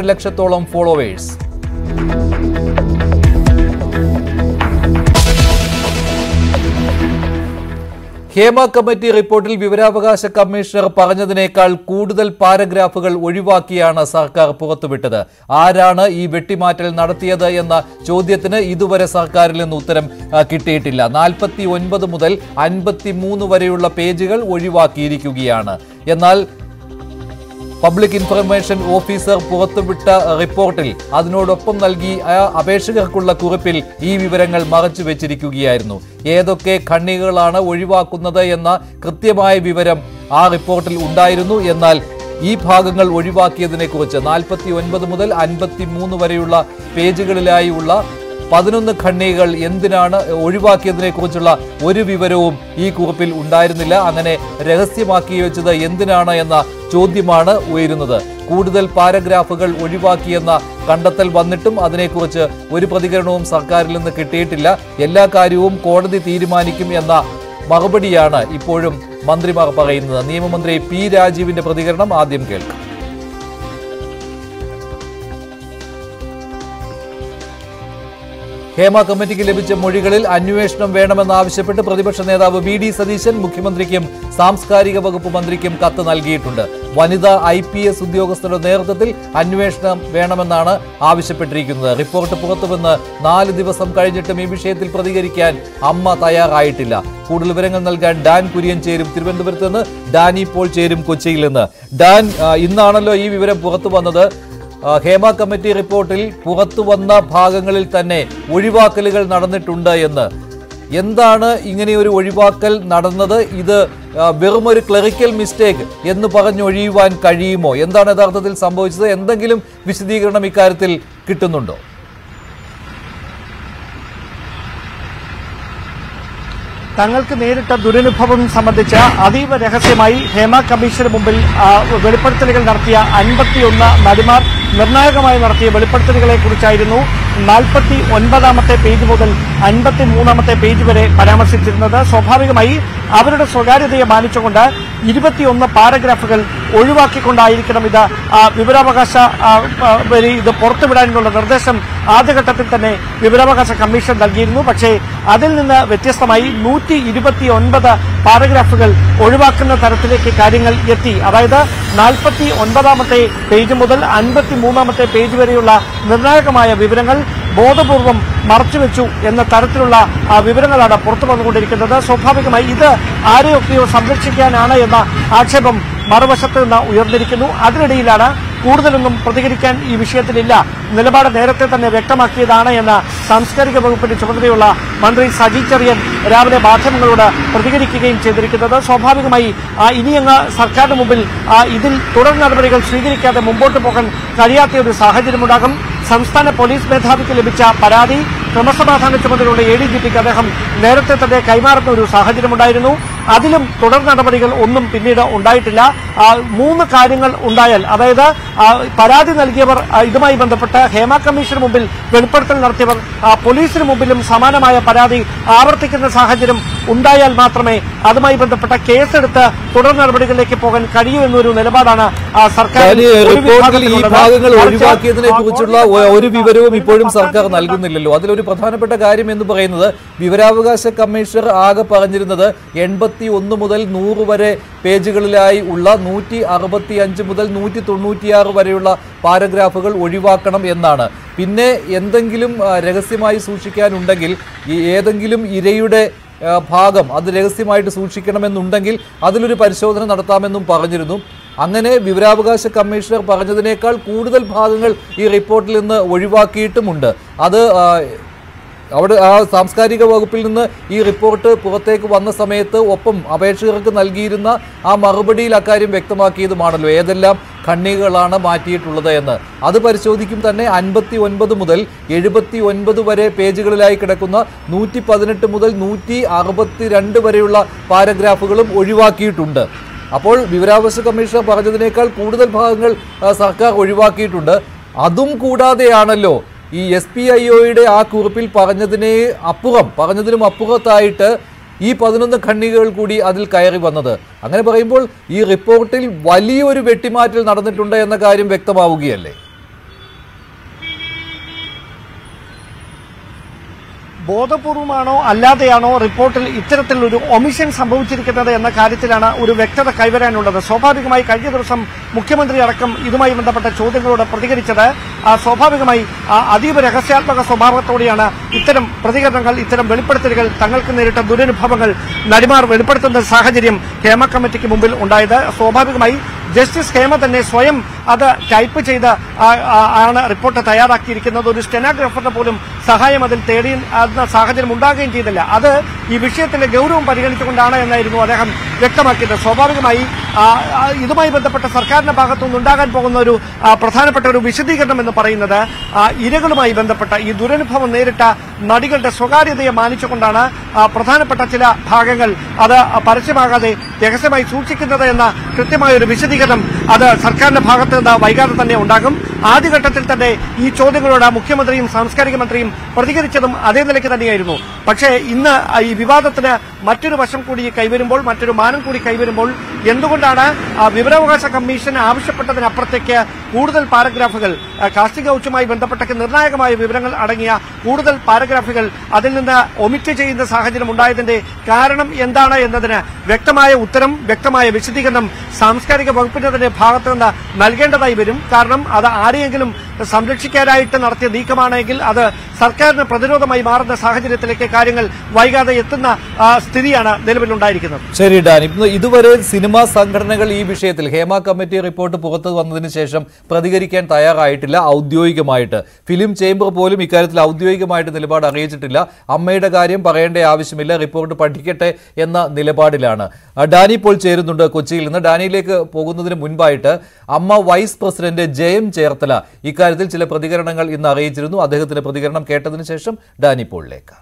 ലക്ഷത്തോളം followers Hema committee റിപ്പോർട്ടിൽ വിവരാവകാശ കമ്മീഷണർ പറഞ്ഞതിനേക്കാൾ കൂടുതൽ പാരഗ്രാഫുകൾ ഒഴിവാക്കിയാണ് സർക്കാർ പുറത്തുവിട്ടത് ആരാണ് ഈ വെട്ടിമാറ്റൽ നടത്തിയത് എന്ന ചോദ്യത്തിന് ഇതുവരെ സർക്കാരിൽ നിന്ന് ഉത്തരം ആ, കിട്ടിയിട്ടില്ല നാൽപ്പത്തി ഒൻപത് മുതൽ അൻപത്തി മൂന്ന് വരെയുള്ള പേജുകൾ ഒഴിവാക്കിയിരിക്കുകയാണ് എന്നാൽ പബ്ലിക് ഇൻഫർമേഷൻ ഓഫീസർ പുറത്തുവിട്ട റിപ്പോർട്ടിൽ അതിനോടൊപ്പം നൽകി ആ അപേക്ഷകർക്കുള്ള കുറിപ്പിൽ ഈ വിവരങ്ങൾ മറച്ചു വെച്ചിരിക്കുകയായിരുന്നു ഏതൊക്കെ ഖണ്ണികകളാണ് ഒഴിവാക്കുന്നത് എന്ന കൃത്യമായ വിവരം ആ റിപ്പോർട്ടിൽ ഉണ്ടായിരുന്നു എന്നാൽ ഈ ഭാഗങ്ങൾ ഒഴിവാക്കിയതിനെ കുറിച്ച് നാൽപ്പത്തി ഒൻപത് മുതൽ അൻപത്തി മൂന്ന് വരെയുള്ള പേജുകളിലായുള്ള പതിനൊന്ന് ഖണ്ണികൾ എന്തിനാണ് ഒഴിവാക്കിയതിനെ കുറിച്ചുള്ള ഒരു വിവരവും ഈ കുറിപ്പിൽ ഉണ്ടായിരുന്നില്ല അങ്ങനെ രഹസ്യമാക്കി വെച്ചത് എന്തിനാണ് എന്ന ചോദ്യമാണ് ഉയരുന്നത് കൂടുതൽ പാരഗ്രാഫുകൾ ഒഴിവാക്കിയെന്ന കണ്ടെത്തൽ വന്നിട്ടും അതിനെക്കുറിച്ച് ഒരു പ്രതികരണവും സർക്കാരിൽ നിന്ന് കിട്ടിയിട്ടില്ല എല്ലാ കാര്യവും കോടതി തീരുമാനിക്കും എന്ന മറുപടിയാണ് ഇപ്പോഴും മന്ത്രിമാർ പറയുന്നത് നിയമമന്ത്രി പി രാജീവിന്റെ പ്രതികരണം ആദ്യം കേൾക്കാം ഹേമ കമ്മിറ്റിക്ക് ലഭിച്ച മൊഴികളിൽ അന്വേഷണം വേണമെന്നാവശ്യപ്പെട്ട് പ്രതിപക്ഷ നേതാവ് വി ഡി സതീശൻ മുഖ്യമന്ത്രിക്കും സാംസ്കാരിക വകുപ്പ് മന്ത്രിക്കും കത്ത് നൽകിയിട്ടുണ്ട് വനിതാ ഐ പി എസ് ഉദ്യോഗസ്ഥരുടെ നേതൃത്വത്തിൽ അന്വേഷണം വേണമെന്നാണ് ആവശ്യപ്പെട്ടിരിക്കുന്നത് റിപ്പോർട്ട് പുറത്തുവന്ന് നാല് ദിവസം കഴിഞ്ഞിട്ടും ഈ വിഷയത്തിൽ പ്രതികരിക്കാൻ അമ്മ തയ്യാറായിട്ടില്ല കൂടുതൽ വിവരങ്ങൾ നൽകാൻ ഡാൻ കുര്യൻ ചേരും തിരുവനന്തപുരത്ത് നിന്ന് ഡാനി പോൾ ചേരും കൊച്ചിയിൽ നിന്ന് ഡാൻ ആ, ഇന്നാണല്ലോ ഈ വിവരം പുറത്തു വന്നത് ആ, ഹേമ കമ്മിറ്റി റിപ്പോർട്ടിൽ പുറത്തു വന്ന ഭാഗങ്ങളിൽ തന്നെ ഒഴിവാക്കലുകൾ നടന്നിട്ടുണ്ട് എന്ന് എന്താണ് ഇങ്ങനെയൊരു ഒഴിവാക്കൽ നടന്നത് ഇത് ആ, വെറുമൊരു ക്ലറിക്കൽ മിസ്റ്റേക്ക് എന്ന് പറഞ്ഞൊഴിയുവാൻ കഴിയുമോ എന്താണ് യഥാർത്ഥത്തിൽ സംഭവിച്ചത് എന്തെങ്കിലും വിശദീകരണം ഇക്കാര്യത്തിൽ കിട്ടുന്നുണ്ടോ തങ്ങൾക്ക് നേരിട്ട ദുരനുഭവം സംബന്ധിച്ച് അതീവ രഹസ്യമായി ഹേമ കമ്മീഷന് മുമ്പിൽ ആ, വെളിപ്പെടുത്തലുകൾ നടത്തിയ അൻപത്തിയൊന്ന് നടിമാർ നിർണായകമായി നടത്തിയ വെളിപ്പെടുത്തലുകളെ കുറിച്ചായിരുന്നു നാൽപ്പത്തി ഒൻപതാമത്തെ പേജ് മുതൽ അൻപത്തി മൂന്നാമത്തെ പേജ് വരെ പരാമർശിച്ചിരുന്നത് സ്വാഭാവികമായി അവരുടെ സ്വകാര്യതയെ മാനിച്ചുകൊണ്ട് ഇരുപത്തിയൊന്ന് പാരഗ്രാഫുകൾ ഒഴിവാക്കിക്കൊണ്ടായിരിക്കണം ഇത് ആ, വിവരാവകാശ ആ, ആ, വരി ഇത് പുറത്തുവിടാനുള്ള നിർദ്ദേശം ആദ്യഘട്ടത്തിൽ തന്നെ വിവരാവകാശ കമ്മീഷൻ നൽകിയിരുന്നു പക്ഷേ അതിൽ നിന്ന് വ്യത്യസ്തമായി നൂറ്റി ഇരുപത്തി ഒൻപത് പാരഗ്രാഫുകൾ ഒഴിവാക്കുന്ന തരത്തിലേക്ക് കാര്യങ്ങൾ എത്തി അതായത് നാൽപ്പത്തി ഒൻപതാമത്തെ പേജ് മുതൽ അൻപത്തി മൂന്നാമത്തെ പേജ് വരെയുള്ള നിർണായകമായ വിവരങ്ങൾ ബോധപൂർവം മറച്ചുവെച്ചു എന്ന തരത്തിലുള്ള ആ, വിവരങ്ങളാണ് പുറത്തു വന്നുകൊണ്ടിരിക്കുന്നത് സ്വാഭാവികമായി ഇത് ആരെയൊക്കെയോ സംരക്ഷിക്കാനാണ് എന്ന ആക്ഷേപം മറുവശത്ത് നിന്ന് ഉയർന്നിരിക്കുന്നു അതിനിടയിലാണ് കൂടുതലൊന്നും പ്രതികരിക്കാൻ ഈ വിഷയത്തിലില്ല നിലപാട് നേരത്തെ തന്നെ വ്യക്തമാക്കിയതാണ് എന്ന് സാംസ്കാരിക വകുപ്പിന്റെ ചുമതലയുള്ള മന്ത്രി സജി ചെറിയൻ രാവിലെ മാധ്യമങ്ങളോട് പ്രതികരിക്കുകയും ചെയ്തിരിക്കുന്നത് സ്വാഭാവികമായി ആ, ഇനിയങ്ങ് സർക്കാരിന് മുമ്പിൽ ആ, ഇതിൽ തുടർ നടപടികൾ സ്വീകരിക്കാതെ മുമ്പോട്ട് പോകാൻ കഴിയാത്ത ഒരു സാഹചര്യമുണ്ടാകും സംസ്ഥാന പോലീസ് മേധാവിക്ക് ലഭിച്ച പരാതി ക്രമസമാധാന ചുമതലയുള്ള എ ഡി ജി പിക്ക് അദ്ദേഹം നേരത്തെ തന്നെ കൈമാറുന്ന ഒരു സാഹചര്യമുണ്ടായിരുന്നു അതിലും തുടർ നടപടികൾ ഒന്നും പിന്നീട് ഉണ്ടായിട്ടില്ല ആ, മൂന്ന് കാര്യങ്ങൾ ഉണ്ടായാൽ അതായത് ആ, പരാതി നൽകിയവർ ആ, ഇതുമായി ബന്ധപ്പെട്ട് ഹേമ കമ്മീഷന് മുമ്പിൽ വെളിപ്പെടുത്തൽ നടത്തിയവർ ആ, പോലീസിന് മുമ്പിലും സമാനമായ പരാതി ആവർത്തിക്കുന്ന സാഹചര്യം ഉണ്ടായാൽ മാത്രമേ അതുമായി ബന്ധപ്പെട്ട കേസെടുത്ത് തുടർ നടപടികളിലേക്ക് പോകാൻ കഴിയൂ എന്നൊരു നിലപാടാണ് ആ, സർക്കാർ ഡാനി, ഒരു റിപ്പോർട്ടിൽ ഈ വിഭാഗത്തിലുള്ളത്. ഭാഗങ്ങൾ മറിച്ച് ഒഴിവാക്കിയതിനെ ആ, കുറിച്ചുള്ള ഒ- ഒരു വിവരവും ഇപ്പോഴും സർക്കാർ നൽകുന്നില്ലല്ലോ അതിലൊരു പ്രധാനപ്പെട്ട കാര്യം എന്ന് പറയുന്നത് വിവരാവകാശ കമ്മീഷണർ ആകെ പറഞ്ഞിരുന്നത് എൺപത്തി ഒന്ന് മുതൽ നൂറ് വരെ പേജുകളിലായി ഉള്ള നൂറ്റി അറുപത്തി അഞ്ച് മുതൽ നൂറ്റി തൊണ്ണൂറ്റിയാറ് വരെയുള്ള പാരഗ്രാഫുകൾ ഒഴിവാക്കണം എന്നാണ് പിന്നെ എന്തെങ്കിലും ആ, രഹസ്യമായി സൂക്ഷിക്കാനുണ്ടെങ്കിൽ ഈ ഏതെങ്കിലും ഇരയുടെ ആ, ഭാഗം അത് രഹസ്യമായിട്ട് സൂക്ഷിക്കണമെന്നുണ്ടെങ്കിൽ അതിലൊരു പരിശോധന നടത്താമെന്നും പറഞ്ഞിരുന്നു അങ്ങനെ വിവരാവകാശ കമ്മീഷണർ പറഞ്ഞതിനേക്കാൾ കൂടുതൽ ഭാഗങ്ങൾ ഈ റിപ്പോർട്ടിൽ നിന്ന് ഒഴിവാക്കിയിട്ടുമുണ്ട് അത് ആ, അവിടെ ആ സാംസ്കാരിക വകുപ്പിൽ നിന്ന് ഈ റിപ്പോർട്ട് പുറത്തേക്ക് വന്ന സമയത്ത് ഒപ്പം അപേക്ഷകർക്ക് നൽകിയിരുന്ന ആ മറുപടിയിൽ അക്കാര്യം വ്യക്തമാക്കിയതുമാണല്ലോ ഏതെല്ലാം ഖണ്ണികളാണ് മാറ്റിയിട്ടുള്ളത് എന്ന് അത് പരിശോധിക്കും തന്നെ അൻപത്തി ഒൻപത് മുതൽ എഴുപത്തി ഒൻപത് വരെ പേജുകളിലായി കിടക്കുന്ന നൂറ്റി പതിനെട്ട് മുതൽ നൂറ്റി അറുപത്തി രണ്ട് വരെയുള്ള പാരഗ്രാഫുകളും ഒഴിവാക്കിയിട്ടുണ്ട് അപ്പോൾ വിവരാവകാശ കമ്മീഷണർ പറഞ്ഞതിനേക്കാൾ കൂടുതൽ ഭാഗങ്ങൾ ആ, സർക്കാർ ഒഴിവാക്കിയിട്ടുണ്ട് അതും കൂടാതെയാണല്ലോ ഈ എസ് പി ഐ ഒയുടെ ആ കുറിപ്പിൽ പറഞ്ഞതിനെ അപ്പുറം പറഞ്ഞതിനും അപ്പുറത്തായിട്ട് ഈ പതിനൊന്ന് ഖണ്ഡികകൾ കൂടി അതിൽ കയറി വന്നത് അങ്ങനെ പറയുമ്പോൾ ഈ റിപ്പോർട്ടിൽ വലിയൊരു വെട്ടിമാറ്റൽ നടന്നിട്ടുണ്ട് എന്ന കാര്യം വ്യക്തമാവുകയല്ലേ ബോധപൂർവമാണോ അല്ലാതെയാണോ റിപ്പോർട്ടിൽ ഇത്തരത്തിലൊരു ഒമിഷൻ സംഭവിച്ചിരിക്കുന്നത് എന്ന കാര്യത്തിലാണ് ഒരു വ്യക്തത കൈവരാനുള്ളത് സ്വാഭാവികമായി കഴിഞ്ഞ ദിവസം മുഖ്യമന്ത്രി അടക്കം ഇതുമായി ബന്ധപ്പെട്ട ചോദ്യങ്ങളോട് പ്രതികരിച്ചത് ആ, സ്വാഭാവികമായി ആ, അതീവ രഹസ്യാത്മക സ്വഭാവത്തോടെയാണ് ഇത്തരം പ്രതികരണങ്ങൾ ഇത്തരം വെളിപ്പെടുത്തലുകൾ തങ്ങൾക്ക് നേരിട്ട ദുരനുഭവങ്ങൾ നടിമാർ വെളിപ്പെടുത്തുന്ന സാഹചര്യം ഹേമ കമ്മിറ്റിക്ക് മുമ്പിൽ ഉണ്ടായത് സ്വാഭാവികമായി ജസ്റ്റിസ് ഹേമ തന്നെ സ്വയം അത് ടൈപ്പ് ചെയ്ത് ആ- ആ- ആണ് റിപ്പോർട്ട് തയ്യാറാക്കിയിരിക്കുന്നത് ഒരു സ്റ്റെനോഗ്രാഫറുടെ പോലും സഹായം അതിൽ തേടി എന്ന സാഹചര്യം ഉണ്ടാകുകയും ചെയ്തില്ല അത് ഈ വിഷയത്തിന്റെ ഗൗരവം പരിഗണിച്ചുകൊണ്ടാണ് എന്നായിരുന്നു അദ്ദേഹം വ്യക്തമാക്കിയത് സ്വാഭാവികമായി ആ, ആ, ഇതുമായി ബന്ധപ്പെട്ട സർക്കാരിന്റെ ഭാഗത്തുനിന്ന് ഉണ്ടാകാൻ പോകുന്ന ഒരു ആ, പ്രധാനപ്പെട്ട ഒരു വിശദീകരണം എന്ന് പറയുന്നത് ആ, ഇരകളുമായി ബന്ധപ്പെട്ട ഈ ദുരനുഭവം നേരിട്ട നടികളുടെ സ്വകാര്യതയെ മാനിച്ചുകൊണ്ടാണ് ആ, പ്രധാനപ്പെട്ട ചില ഭാഗങ്ങൾ അത് പരസ്യമാകാതെ രഹസ്യമായി സൂക്ഷിക്കുന്നത് എന്ന കൃത്യമായ ഒരു വിശദീകരണം അത് സർക്കാരിന്റെ ഭാഗത്ത് നിന്ന് വൈകാതെ തന്നെ ഉണ്ടാകും ആദ്യഘട്ടത്തിൽ തന്നെ ഈ ചോദ്യങ്ങളോട് മുഖ്യമന്ത്രിയും സാംസ്കാരിക മന്ത്രിയും പ്രതികരിച്ചതും അതേ നിലയ്ക്ക് തന്നെയായിരുന്നു പക്ഷേ ഇന്ന് ഈ വിവാദത്തിന് മറ്റൊരു വശം കൂടി കൈവരുമ്പോൾ മറ്റൊരു മാനം കൂടി കൈവരുമ്പോൾ എന്തുകൊണ്ടാണ് ആ, വിവരാവകാശ കമ്മീഷൻ ആവശ്യപ്പെട്ടതിനപ്പുറത്തേക്ക് കൂടുതൽ പാരഗ്രാഫുകൾ ആ, കാസ്റ്റിംഗ് ഹൌസുമായി ബന്ധപ്പെട്ട നിർണായകമായ വിവരങ്ങൾ അടങ്ങിയ കൂടുതൽ പാരഗ്രാഫുകൾ അതിൽ നിന്ന് ഒമിറ്റ് ചെയ്യുന്ന സാഹചര്യം ഉണ്ടായതിന്റെ കാരണം എന്താണ് എന്നതിന് വ്യക്തമായ ഉത്തരം വ്യക്തമായ വിശദീകരണം സാംസ്കാരിക വകുപ്പിന്റെ തന്നെ ഭാഗത്ത് നിന്ന് നൽകേണ്ടതായി വരും കാരണം അത് ആരെയെങ്കിലും സംരക്ഷിക്കാനായിട്ട് നടത്തിയ നീക്കമാണെങ്കിൽ അത് സർക്കാരിന് പ്രതിരോധമായി മാറുന്ന സാഹചര്യത്തിലേക്ക് കാര്യങ്ങൾ വൈകാതെ എത്തുന്ന ആ, സ്ഥിതിയാണ് നിലവിലുണ്ടായിരിക്കുന്നത് ശരി ഡാൻ ഇന്ന് ഇതുവരെ സിനിമാ സംഘടനകൾ ഈ വിഷയത്തിൽ ഹേമ കമ്മിറ്റി റിപ്പോർട്ട് പുറത്തു വന്നതിന് ശേഷം പ്രതികരിക്കാൻ തയ്യാറായിട്ടില്ല ഔദ്യോഗികമായിട്ട് ഫിലിം ചേംബർ പോലും ഇക്കാര്യത്തിൽ ഔദ്യോഗികമായിട്ട് നിലപാട് അറിയിച്ചിട്ടില്ല അമ്മയുടെ കാര്യം പറയേണ്ട ആവശ്യമില്ല റിപ്പോർട്ട് പഠിക്കട്ടെ എന്ന നിലപാടിലാണ് ആ, ഡാനി ഇപ്പോൾ ചേരുന്നുണ്ട് കൊച്ചിയിൽ നിന്ന് ഡാനിയിലേക്ക് പോകുന്നതിന് മുൻപായിട്ട് അമ്മ വൈസ് പ്രസിഡന്റ് ജയം ചേർത്തല ഇക്കാര്യത്തിൽ ചില പ്രതികരണങ്ങൾ ഇന്ന് അറിയിച്ചിരുന്നു അദ്ദേഹത്തിന്റെ പ്രതികരണം കേട്ടതിന് ശേഷം ഡാനി പോളിലേക്ക്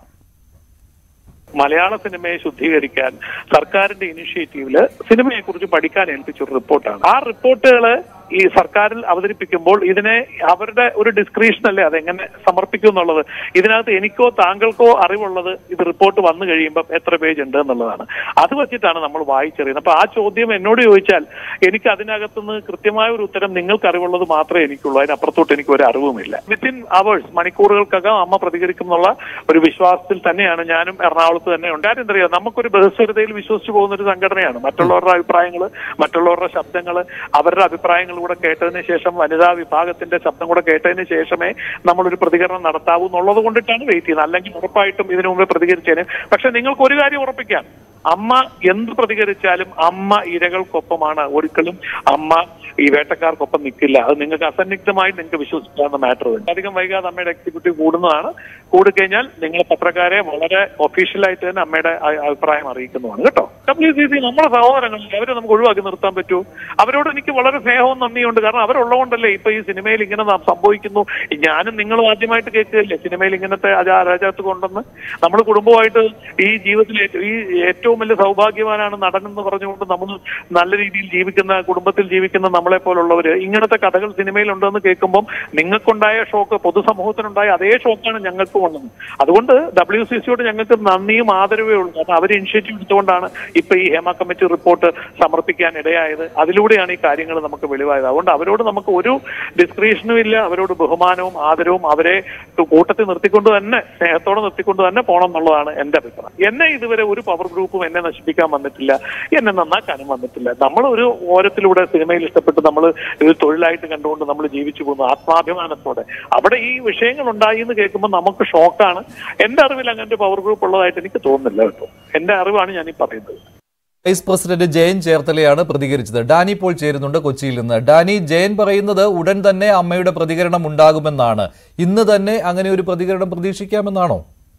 മലയാള സിനിമയെ ശുദ്ധീകരിക്കാൻ സർക്കാരിന്റെ ഇനിഷ്യേറ്റീവില് സിനിമയെ കുറിച്ച് പഠിക്കാൻ ഏൽപ്പിച്ച ഒരു റിപ്പോർട്ടാണ് ആ റിപ്പോർട്ടുകള് ഈ സർക്കാരിൽ അവതരിപ്പിക്കുമ്പോൾ ഇതിനെ അവരുടെ ഒരു ഡിസ്ക്രിപ്ഷൻ അല്ലേ അതെങ്ങനെ സമർപ്പിക്കും എന്നുള്ളത് ഇതിനകത്ത് എനിക്കോ താങ്കൾക്കോ അറിവുള്ളത് ഇത് റിപ്പോർട്ട് വന്നു കഴിയുമ്പോൾ എത്ര പേജ് ഉണ്ട് എന്നുള്ളതാണ് അത് വെച്ചിട്ടാണ് നമ്മൾ വായിച്ചറിയുന്നത് അപ്പൊ ആ ചോദ്യം എന്നോട് ചോദിച്ചാൽ എനിക്ക് അതിനകത്തുനിന്ന് കൃത്യമായ ഒരു ഉത്തരം നിങ്ങൾക്ക് അറിവുള്ളത് മാത്രമേ എനിക്കുള്ളൂ അതിനപ്പുറത്തോട്ട് എനിക്ക് ഒരു അറിവുമില്ല വിത്തിൻ അവേഴ്സ് മണിക്കൂറുകൾക്കകം അമ്മ പ്രതികരിക്കും എന്നുള്ള ഒരു വിശ്വാസത്തിൽ തന്നെയാണ് ഞാനും എറണാകുളത്ത് തന്നെ ഉണ്ട് കാര്യം എന്താ അറിയാം നമുക്കൊരു ബഹുസ്വരതയിൽ വിശ്വസിച്ച് പോകുന്ന ഒരു സംഘടനയാണ് മറ്റുള്ളവരുടെ അഭിപ്രായങ്ങൾ മറ്റുള്ളവരുടെ ശബ്ദങ്ങൾ അവരുടെ അഭിപ്രായങ്ങൾ കൂടെ കേട്ടതിന് ശേഷം വനിതാ വിഭാഗത്തിന്റെ ശബ്ദം കൂടെ കേട്ടതിന് ശേഷമേ നമ്മളൊരു പ്രതികരണം നടത്താവൂ എന്നുള്ളത് കൊണ്ടിട്ടാണ് വെയിറ്റ് ചെയ്യുന്നത് അല്ലെങ്കിൽ ഉറപ്പായിട്ടും ഇതിനു മുമ്പ് പ്രതികരിച്ചേനെ പക്ഷെ നിങ്ങൾക്ക് ഒരു കാര്യം ഉറപ്പിക്കാം അമ്മ എന്ത് പ്രതികരിച്ചാലും അമ്മ ഇരകൾക്കൊപ്പമാണ് ഒരിക്കലും അമ്മ ഈ വേട്ടക്കാർക്കൊപ്പം നിൽക്കില്ല അത് നിങ്ങൾക്ക് അസന്നിഗ്ധമായി നിങ്ങൾക്ക് വിശ്വസിക്കാവുന്ന മാറ്റർ തന്നെ അധികം വൈകാതെ അമ്മയുടെ എക്സിക്യൂട്ടീവ് കൂടുന്നതാണ് കൂടിക്കഴിഞ്ഞാൽ നിങ്ങൾ പത്രക്കാരെ വളരെ ഒഫീഷ്യലായിട്ട് തന്നെ അമ്മയുടെ അ- അഭിപ്രായം അറിയിക്കുന്നതാണ് കേട്ടോ ഡബ്ല്യു സി സി നമ്മുടെ സഹോദരങ്ങളിൽ അവരെ നമുക്ക് ഒഴിവാക്കി നിർത്താൻ പറ്റൂ അവരോട് എനിക്ക് വളരെ സ്നേഹവും നന്ദിയുണ്ട് കാരണം അവരുള്ളതുകൊണ്ടല്ലേ ഇപ്പൊ ഈ സിനിമയിൽ ഇങ്ങനെ ന- സംഭവിക്കുന്നു ഈ ഞാനും നിങ്ങളും ആദ്യമായിട്ട് കേൾക്കുകയല്ലേ സിനിമയിൽ ഇങ്ങനത്തെ അജാ- അരാജകത്വം കൊണ്ടെന്ന് നമ്മൾ കുടുംബമായിട്ട് ഈ ജീവിതത്തിൽ ഏറ്റവും- ഈ ഏറ്റവും വലിയ സൗഭാഗ്യവാനാണ് നടനെന്ന് പറഞ്ഞുകൊണ്ട് നമ്മൾ നല്ല രീതിയിൽ ജീവിക്കുന്ന കുടുംബത്തിൽ ജീവിക്കുന്ന നമ്മളെ പോലുള്ളവര് ഇങ്ങനത്തെ കഥകൾ സിനിമയിലുണ്ടെന്ന് കേൾക്കുമ്പോൾ നിങ്ങൾക്കുണ്ടായ ഷോക്ക് പൊതുസമൂഹത്തിനുണ്ടായ അതേ ഷോക്കാണ് ഞങ്ങൾക്ക് വന്നത് അതുകൊണ്ട് ഡബ്ല്യു സി സിയോട് ഞങ്ങൾക്ക് നന്ദിയും ആദരവേ ഉള്ളൂ കാരണം അവർ ഇനിഷ്യേറ്റീവ് എടുത്തുകൊണ്ടാണ് ഇപ്പൊ ഈ ഹേമ കമ്മിറ്റി റിപ്പോർട്ട് സമർപ്പിക്കാൻ ഇടയായത് അതിലൂടെയാണ് ഈ കാര്യങ്ങൾ നമുക്ക് വെളിവായത് അതുകൊണ്ട് അവരോട് നമുക്ക് ഒരു ഡിസ്ക്രിപ്ഷനും ഇല്ല അവരോട് ബഹുമാനവും ആദരവും അവരെ കൂട്ടത്തിൽ നിർത്തിക്കൊണ്ട് തന്നെ സ്നേഹത്തോടെ നിർത്തിക്കൊണ്ട് തന്നെ പോകണം എന്നുള്ളതാണ് എന്റെ അഭിപ്രായം എന്നെ ഇതുവരെ ഒരു പവർ ഗ്രൂപ്പും എന്നെ നശിപ്പിക്കാൻ വന്നിട്ടില്ല എന്നെ നന്നാക്കാനും വന്നിട്ടില്ല നമ്മൾ ഒരു ഓരത്തിലൂടെ സിനിമയിൽ ഇഷ്ടപ്പെട്ട് നമ്മൾ ഇത് തൊഴിലായിട്ട് കണ്ടുകൊണ്ട് നമ്മൾ ജീവിച്ചു പോകുന്നു ആത്മാഭിമാനത്തോടെ അവിടെ ഈ വിഷയങ്ങൾ ഉണ്ടായി എന്ന് കേൾക്കുമ്പോൾ നമുക്ക് ഷോക്കാണ് എന്റെ അറിവിൽ അങ്ങനത്തെ പവർ ഗ്രൂപ്പ് ഉള്ളതായിട്ട് എനിക്ക് തോന്നുന്നില്ല കേട്ടോ എന്റെ അറിവാണ് ഞാൻ ഈ പറയുന്നത് വൈസ് പ്രസിഡന്റ് ജയൻ ചേർത്തലയാണ് പ്രതികരിച്ചത് ഡാനി ഇപ്പോൾ ചേരുന്നുണ്ട് കൊച്ചിയിൽ നിന്ന് ഡാനി ജയൻ പറയുന്നത് ഉടൻ തന്നെ അമ്മയുടെ പ്രതികരണം ഉണ്ടാകുമെന്നാണ് ഇന്ന് തന്നെ അങ്ങനെ ഒരു പ്രതികരണം പ്രതീക്ഷിക്കാമെന്നാണോ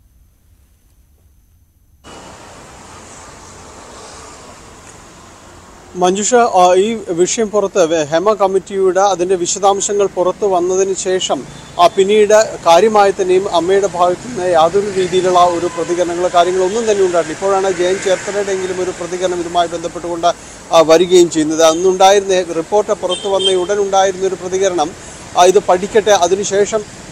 മഞ്ജുഷ ആ, ഈ വിഷയം പുറത്ത് വെ- ഹേമ കമ്മിറ്റിയുടെ അതിന്റെ വിശദാംശങ്ങൾ പുറത്തു വന്നതിന് ശേഷം ആ, പിന്നീട് കാര്യമായി തന്നെയും അമ്മയുടെ ഭാഗത്തു നിന്ന് യാതൊരു രീതിയിലുള്ള ഒരു പ്രതികരണങ്ങളോ കാര്യങ്ങളോ ഒന്നും തന്നെ ഉണ്ടായിട്ടില്ല ഇപ്പോഴാണ് ജയൻ ചേർത്തലയുടെ എങ്കിലും ഒരു പ്രതികരണം ഇതുമായി ബന്ധപ്പെട്ടുകൊണ്ട് ആ, വരികയും ചെയ്യുന്നത് അന്നുണ്ടായിരുന്ന റിപ്പോർട്ട് പുറത്തു വന്ന ഉടൻ ഉണ്ടായിരുന്ന ഒരു പ്രതികരണം ആ, ഇത് പഠിക്കട്ടെ അതിനുശേഷം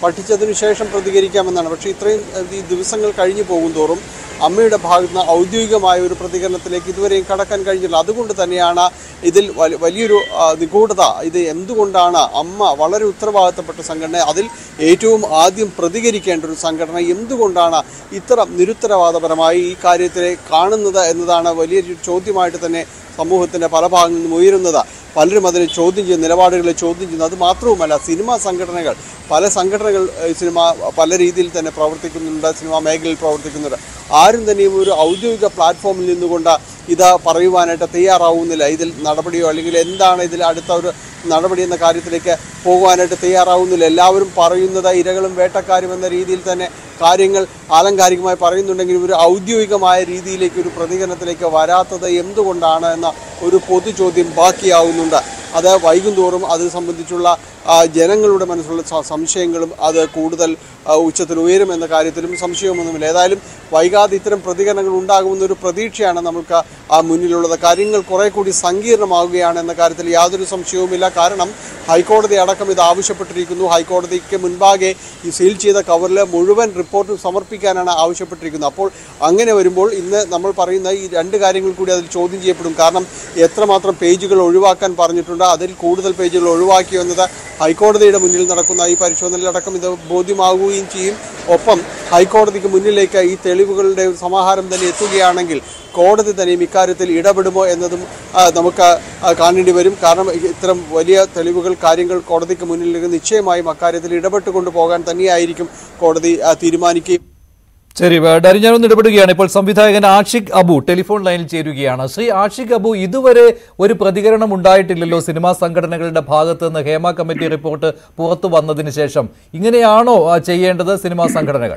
പഠിച്ചതിനു ശേഷം പ്രതികരിക്കാമെന്നാണ് പക്ഷേ ഇത്രയും ഏഹ്, ഈ ദിവസങ്ങൾ കഴിഞ്ഞു പോകും തോറും അമ്മയുടെ ഭാഗത്ത് നിന്ന് ഔദ്യോഗികമായ ഒരു പ്രതികരണത്തിലേക്ക് ഇതുവരെയും കടക്കാൻ കഴിഞ്ഞില്ല അതുകൊണ്ട് തന്നെയാണ് ഇതിൽ വലി- വലിയൊരു ആ, നിഗൂഢത ഇത് എന്തുകൊണ്ടാണ് അമ്മ വളരെ ഉത്തരവാദിത്തപ്പെട്ട സംഘടന അതിൽ ഏറ്റവും ആദ്യം പ്രതികരിക്കേണ്ട ഒരു സംഘടന എന്തുകൊണ്ടാണ് ഇത്ര നിരുത്തരവാദപരമായി ഈ കാര്യത്തെ കാണുന്നത് എന്നതാണ് വലിയൊരു ചോദ്യമായിട്ട് തന്നെ സമൂഹത്തിന്റെ പല ഭാഗങ്ങളിൽ നിന്നും ഉയരുന്നത് പലരും അതിനെ ചോദ്യം ചെയ്യുന്ന നിലപാടുകളെ ചോദ്യം ചെയ്യുന്നു അത് മാത്രവുമല്ല സിനിമാ സംഘടനകൾ പല സംഘടനകൾ ഏഹ്, സിനിമ പല രീതിയിൽ തന്നെ പ്രവർത്തിക്കുന്നുണ്ട് സിനിമാ മേഖലയിൽ പ്രവർത്തിക്കുന്നുണ്ട് ആരും തന്നെയും ഒരു ഔദ്യോഗിക പ്ലാറ്റ്ഫോമിൽ നിന്നുകൊണ്ട് ഇത് പറയുവാനായിട്ട് തയ്യാറാവുന്നില്ല ഇതിൽ നടപടിയോ അല്ലെങ്കിൽ എന്താണ് ഇതിൽ അടുത്ത ഒരു നടപടി എന്ന കാര്യത്തിലേക്ക് പോകുവാനായിട്ട് തയ്യാറാവുന്നില്ല എല്ലാവരും പറയുന്നത് ഇരകളും വേട്ടക്കാരും എന്ന രീതിയിൽ തന്നെ കാര്യങ്ങൾ ആലങ്കാരികമായി പറയുന്നുണ്ടെങ്കിലും ഒരു ഔദ്യോഗികമായ രീതിയിലേക്ക് ഒരു പ്രതികരണത്തിലേക്ക് വരാത്തത് എന്തുകൊണ്ടാണ് എന്ന ഒരു പൊതു ചോദ്യം ബാക്കിയാവുന്നുണ്ട് അത് വൈകുന്തോറും അത് സംബന്ധിച്ചുള്ള ആ, ജനങ്ങളുടെ മനസ്സിലുള്ള സ- സംശയങ്ങളും അത് കൂടുതൽ ആ, ഉച്ചത്തിൽ ഉയരുമെന്ന കാര്യത്തിലും സംശയമൊന്നുമില്ല ഏതായാലും വൈകാതെ ഇത്തരം പ്രതികരണങ്ങൾ ഉണ്ടാകുമെന്ന ഒരു പ്രതീക്ഷയാണ് നമുക്ക് ആ മുന്നിലുള്ളത് കാര്യങ്ങൾ കുറെ കൂടി സങ്കീർണമാവുകയാണ് എന്ന കാര്യത്തിൽ യാതൊരു സംശയവുമില്ല കാരണം ഹൈക്കോടതി അടക്കം ഇത് ആവശ്യപ്പെട്ടിരിക്കുന്നു ഹൈക്കോടതിക്ക് മുൻപാകെ ഈ സീൽ ചെയ്ത കവറിൽ മുഴുവൻ റിപ്പോർട്ടും സമർപ്പിക്കാനാണ് ആവശ്യപ്പെട്ടിരിക്കുന്നത് അപ്പോൾ അങ്ങനെ വരുമ്പോൾ ഇന്ന് നമ്മൾ പറയുന്ന ഈ രണ്ട് കാര്യങ്ങൾ കൂടി അതിൽ ചോദ്യം ചെയ്യപ്പെടും കാരണം എത്രമാത്രം പേജുകൾ ഒഴിവാക്കാൻ പറഞ്ഞിട്ടുണ്ട് അതിൽ കൂടുതൽ പേജുകൾ ഒഴിവാക്കി എന്നത് ഹൈക്കോടതിയുടെ മുന്നിൽ നടക്കുന്ന ഈ പരിശോധനയിലടക്കം ഇത് ബോധ്യമാവുകയും ചെയ്യും ഒപ്പം ഹൈക്കോടതിക്ക് മുന്നിലേക്ക് ഈ തെളിവുകളുടെ ഒരു സമാഹാരം തന്നെ എത്തുകയാണെങ്കിൽ കോടതി തന്നെയും ഇക്കാര്യത്തിൽ ഇടപെടുമോ എന്നതും ആ, നമുക്ക് ആ, കാണേണ്ടി വരും കാരണം ഇത്തരം വലിയ തെളിവുകൾ കാര്യങ്ങൾ കോടതിക്ക് മുന്നിലേക്ക് നിശ്ചയമായും അക്കാര്യത്തിൽ ഇടപെട്ടുകൊണ്ട് പോകാൻ തന്നെയായിരിക്കും കോടതി ആ, തീരുമാനിക്കുകയും ശരി ഡാരി ഞാനൊന്ന് ഇടപെടുകയാണ് ഇപ്പോൾ സംവിധായകൻ ആഷിഖ് അബു ടെലിഫോൺ ലൈനിൽ ചേരുകയാണ് ശ്രീ ആഷിഖ് അബു ഇതുവരെ ഒരു പ്രതികരണം ഉണ്ടായിട്ടില്ലല്ലോ സിനിമാ സംഘടനകളുടെ ഭാഗത്ത് നിന്ന് ഹേമ കമ്മിറ്റി റിപ്പോർട്ട് പുറത്തു വന്നതിന് ശേഷം ഇങ്ങനെയാണോ ആ, ചെയ്യേണ്ടത് സിനിമാ സംഘടനകൾ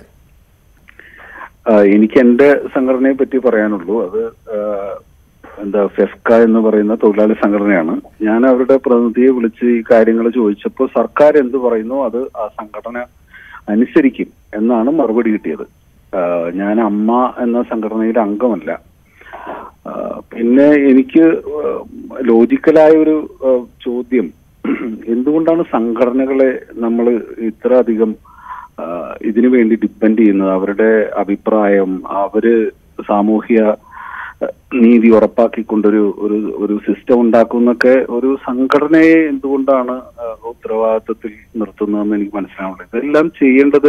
ആ, എനിക്ക് എന്റെ സംഘടനയെ പറ്റി പറയാനുള്ളൂ അത് ആ, എന്താ ഫെഫ്ക എന്ന് പറയുന്ന തൊഴിലാളി സംഘടനയാണ് ഞാൻ അവരുടെ പ്രതിനിധിയെ വിളിച്ച് ഈ കാര്യങ്ങൾ ചോദിച്ചപ്പോൾ സർക്കാർ എന്ത് പറയുന്നു അത് ആ സംഘടന അനുസരിക്കും എന്നാണ് മറുപടി കിട്ടിയത് ആ, ഞാൻ അമ്മ എന്ന സംഘടനയിൽ അംഗമല്ല ആ, പിന്നെ എനിക്ക് ലോജിക്കലായ ഒരു ആ, ചോദ്യം എന്തുകൊണ്ടാണ് സംഘടനകളെ നമ്മൾ ഇത്ര അധികം ആ, ഇതിനു വേണ്ടി ഡിപ്പെൻഡ് ചെയ്യുന്നത് അവരുടെ അഭിപ്രായം അവര് സാമൂഹ്യ ആ, നീതി ഉറപ്പാക്കിക്കൊണ്ടൊരു ഒരു ഒരു സിസ്റ്റം ഉണ്ടാക്കുന്നൊക്കെ ഒരു സംഘടനയെ എന്തുകൊണ്ടാണ് ആ, ഉത്തരവാദിത്വത്തിൽ നിർത്തുന്നതെന്ന് എനിക്ക് മനസ്സിലാവുന്നില്ല ഇതെല്ലാം ചെയ്യേണ്ടത്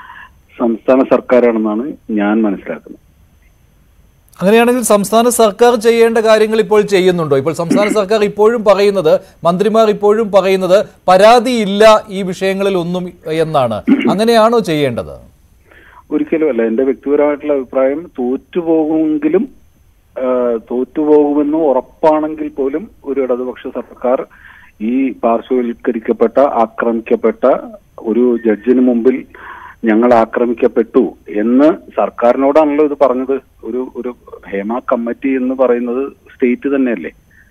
സംസ്ഥാന സർക്കാരാണെന്നാണ് ഞാൻ മനസ്സിലാക്കുന്നത് അങ്ങനെയാണെങ്കിൽ സംസ്ഥാന സർക്കാർ ചെയ്യേണ്ട കാര്യങ്ങൾ ഇപ്പോൾ ചെയ്യുന്നുണ്ടോ ഇപ്പോൾ സംസ്ഥാന സർക്കാർ ഇപ്പോഴും പറയുന്നത് മന്ത്രിമാർ ഇപ്പോഴും പറയുന്നത് പരാതിയില്ല ഈ വിഷയങ്ങളിൽ ഒന്നും എന്നാണ് അങ്ങനെയാണോ ചെയ്യേണ്ടത് ഒരിക്കലും അല്ല എന്റെ വ്യക്തിപരമായിട്ടുള്ള അഭിപ്രായം തോറ്റുപോകുമെങ്കിലും ആ, തോറ്റുപോകുമെന്ന് ഉറപ്പാണെങ്കിൽ പോലും ഒരു ഇടതുപക്ഷ സർക്കാർ ഈ പാർശ്വവൽക്കരിക്കപ്പെട്ട ആക്രമിക്കപ്പെട്ട ഒരു ജഡ്ജിന് മുമ്പിൽ ഞങ്ങൾ ആക്രമിക്കപ്പെട്ടു എന്ന് സർക്കാരിനോടാണല്ലോ ഇത് പറഞ്ഞത് ഒരു ഒരു ഹേമ കമ്മിറ്റി എന്ന് പറയുന്നത് സ്റ്റേറ്റ് തന്നെയല്ലേ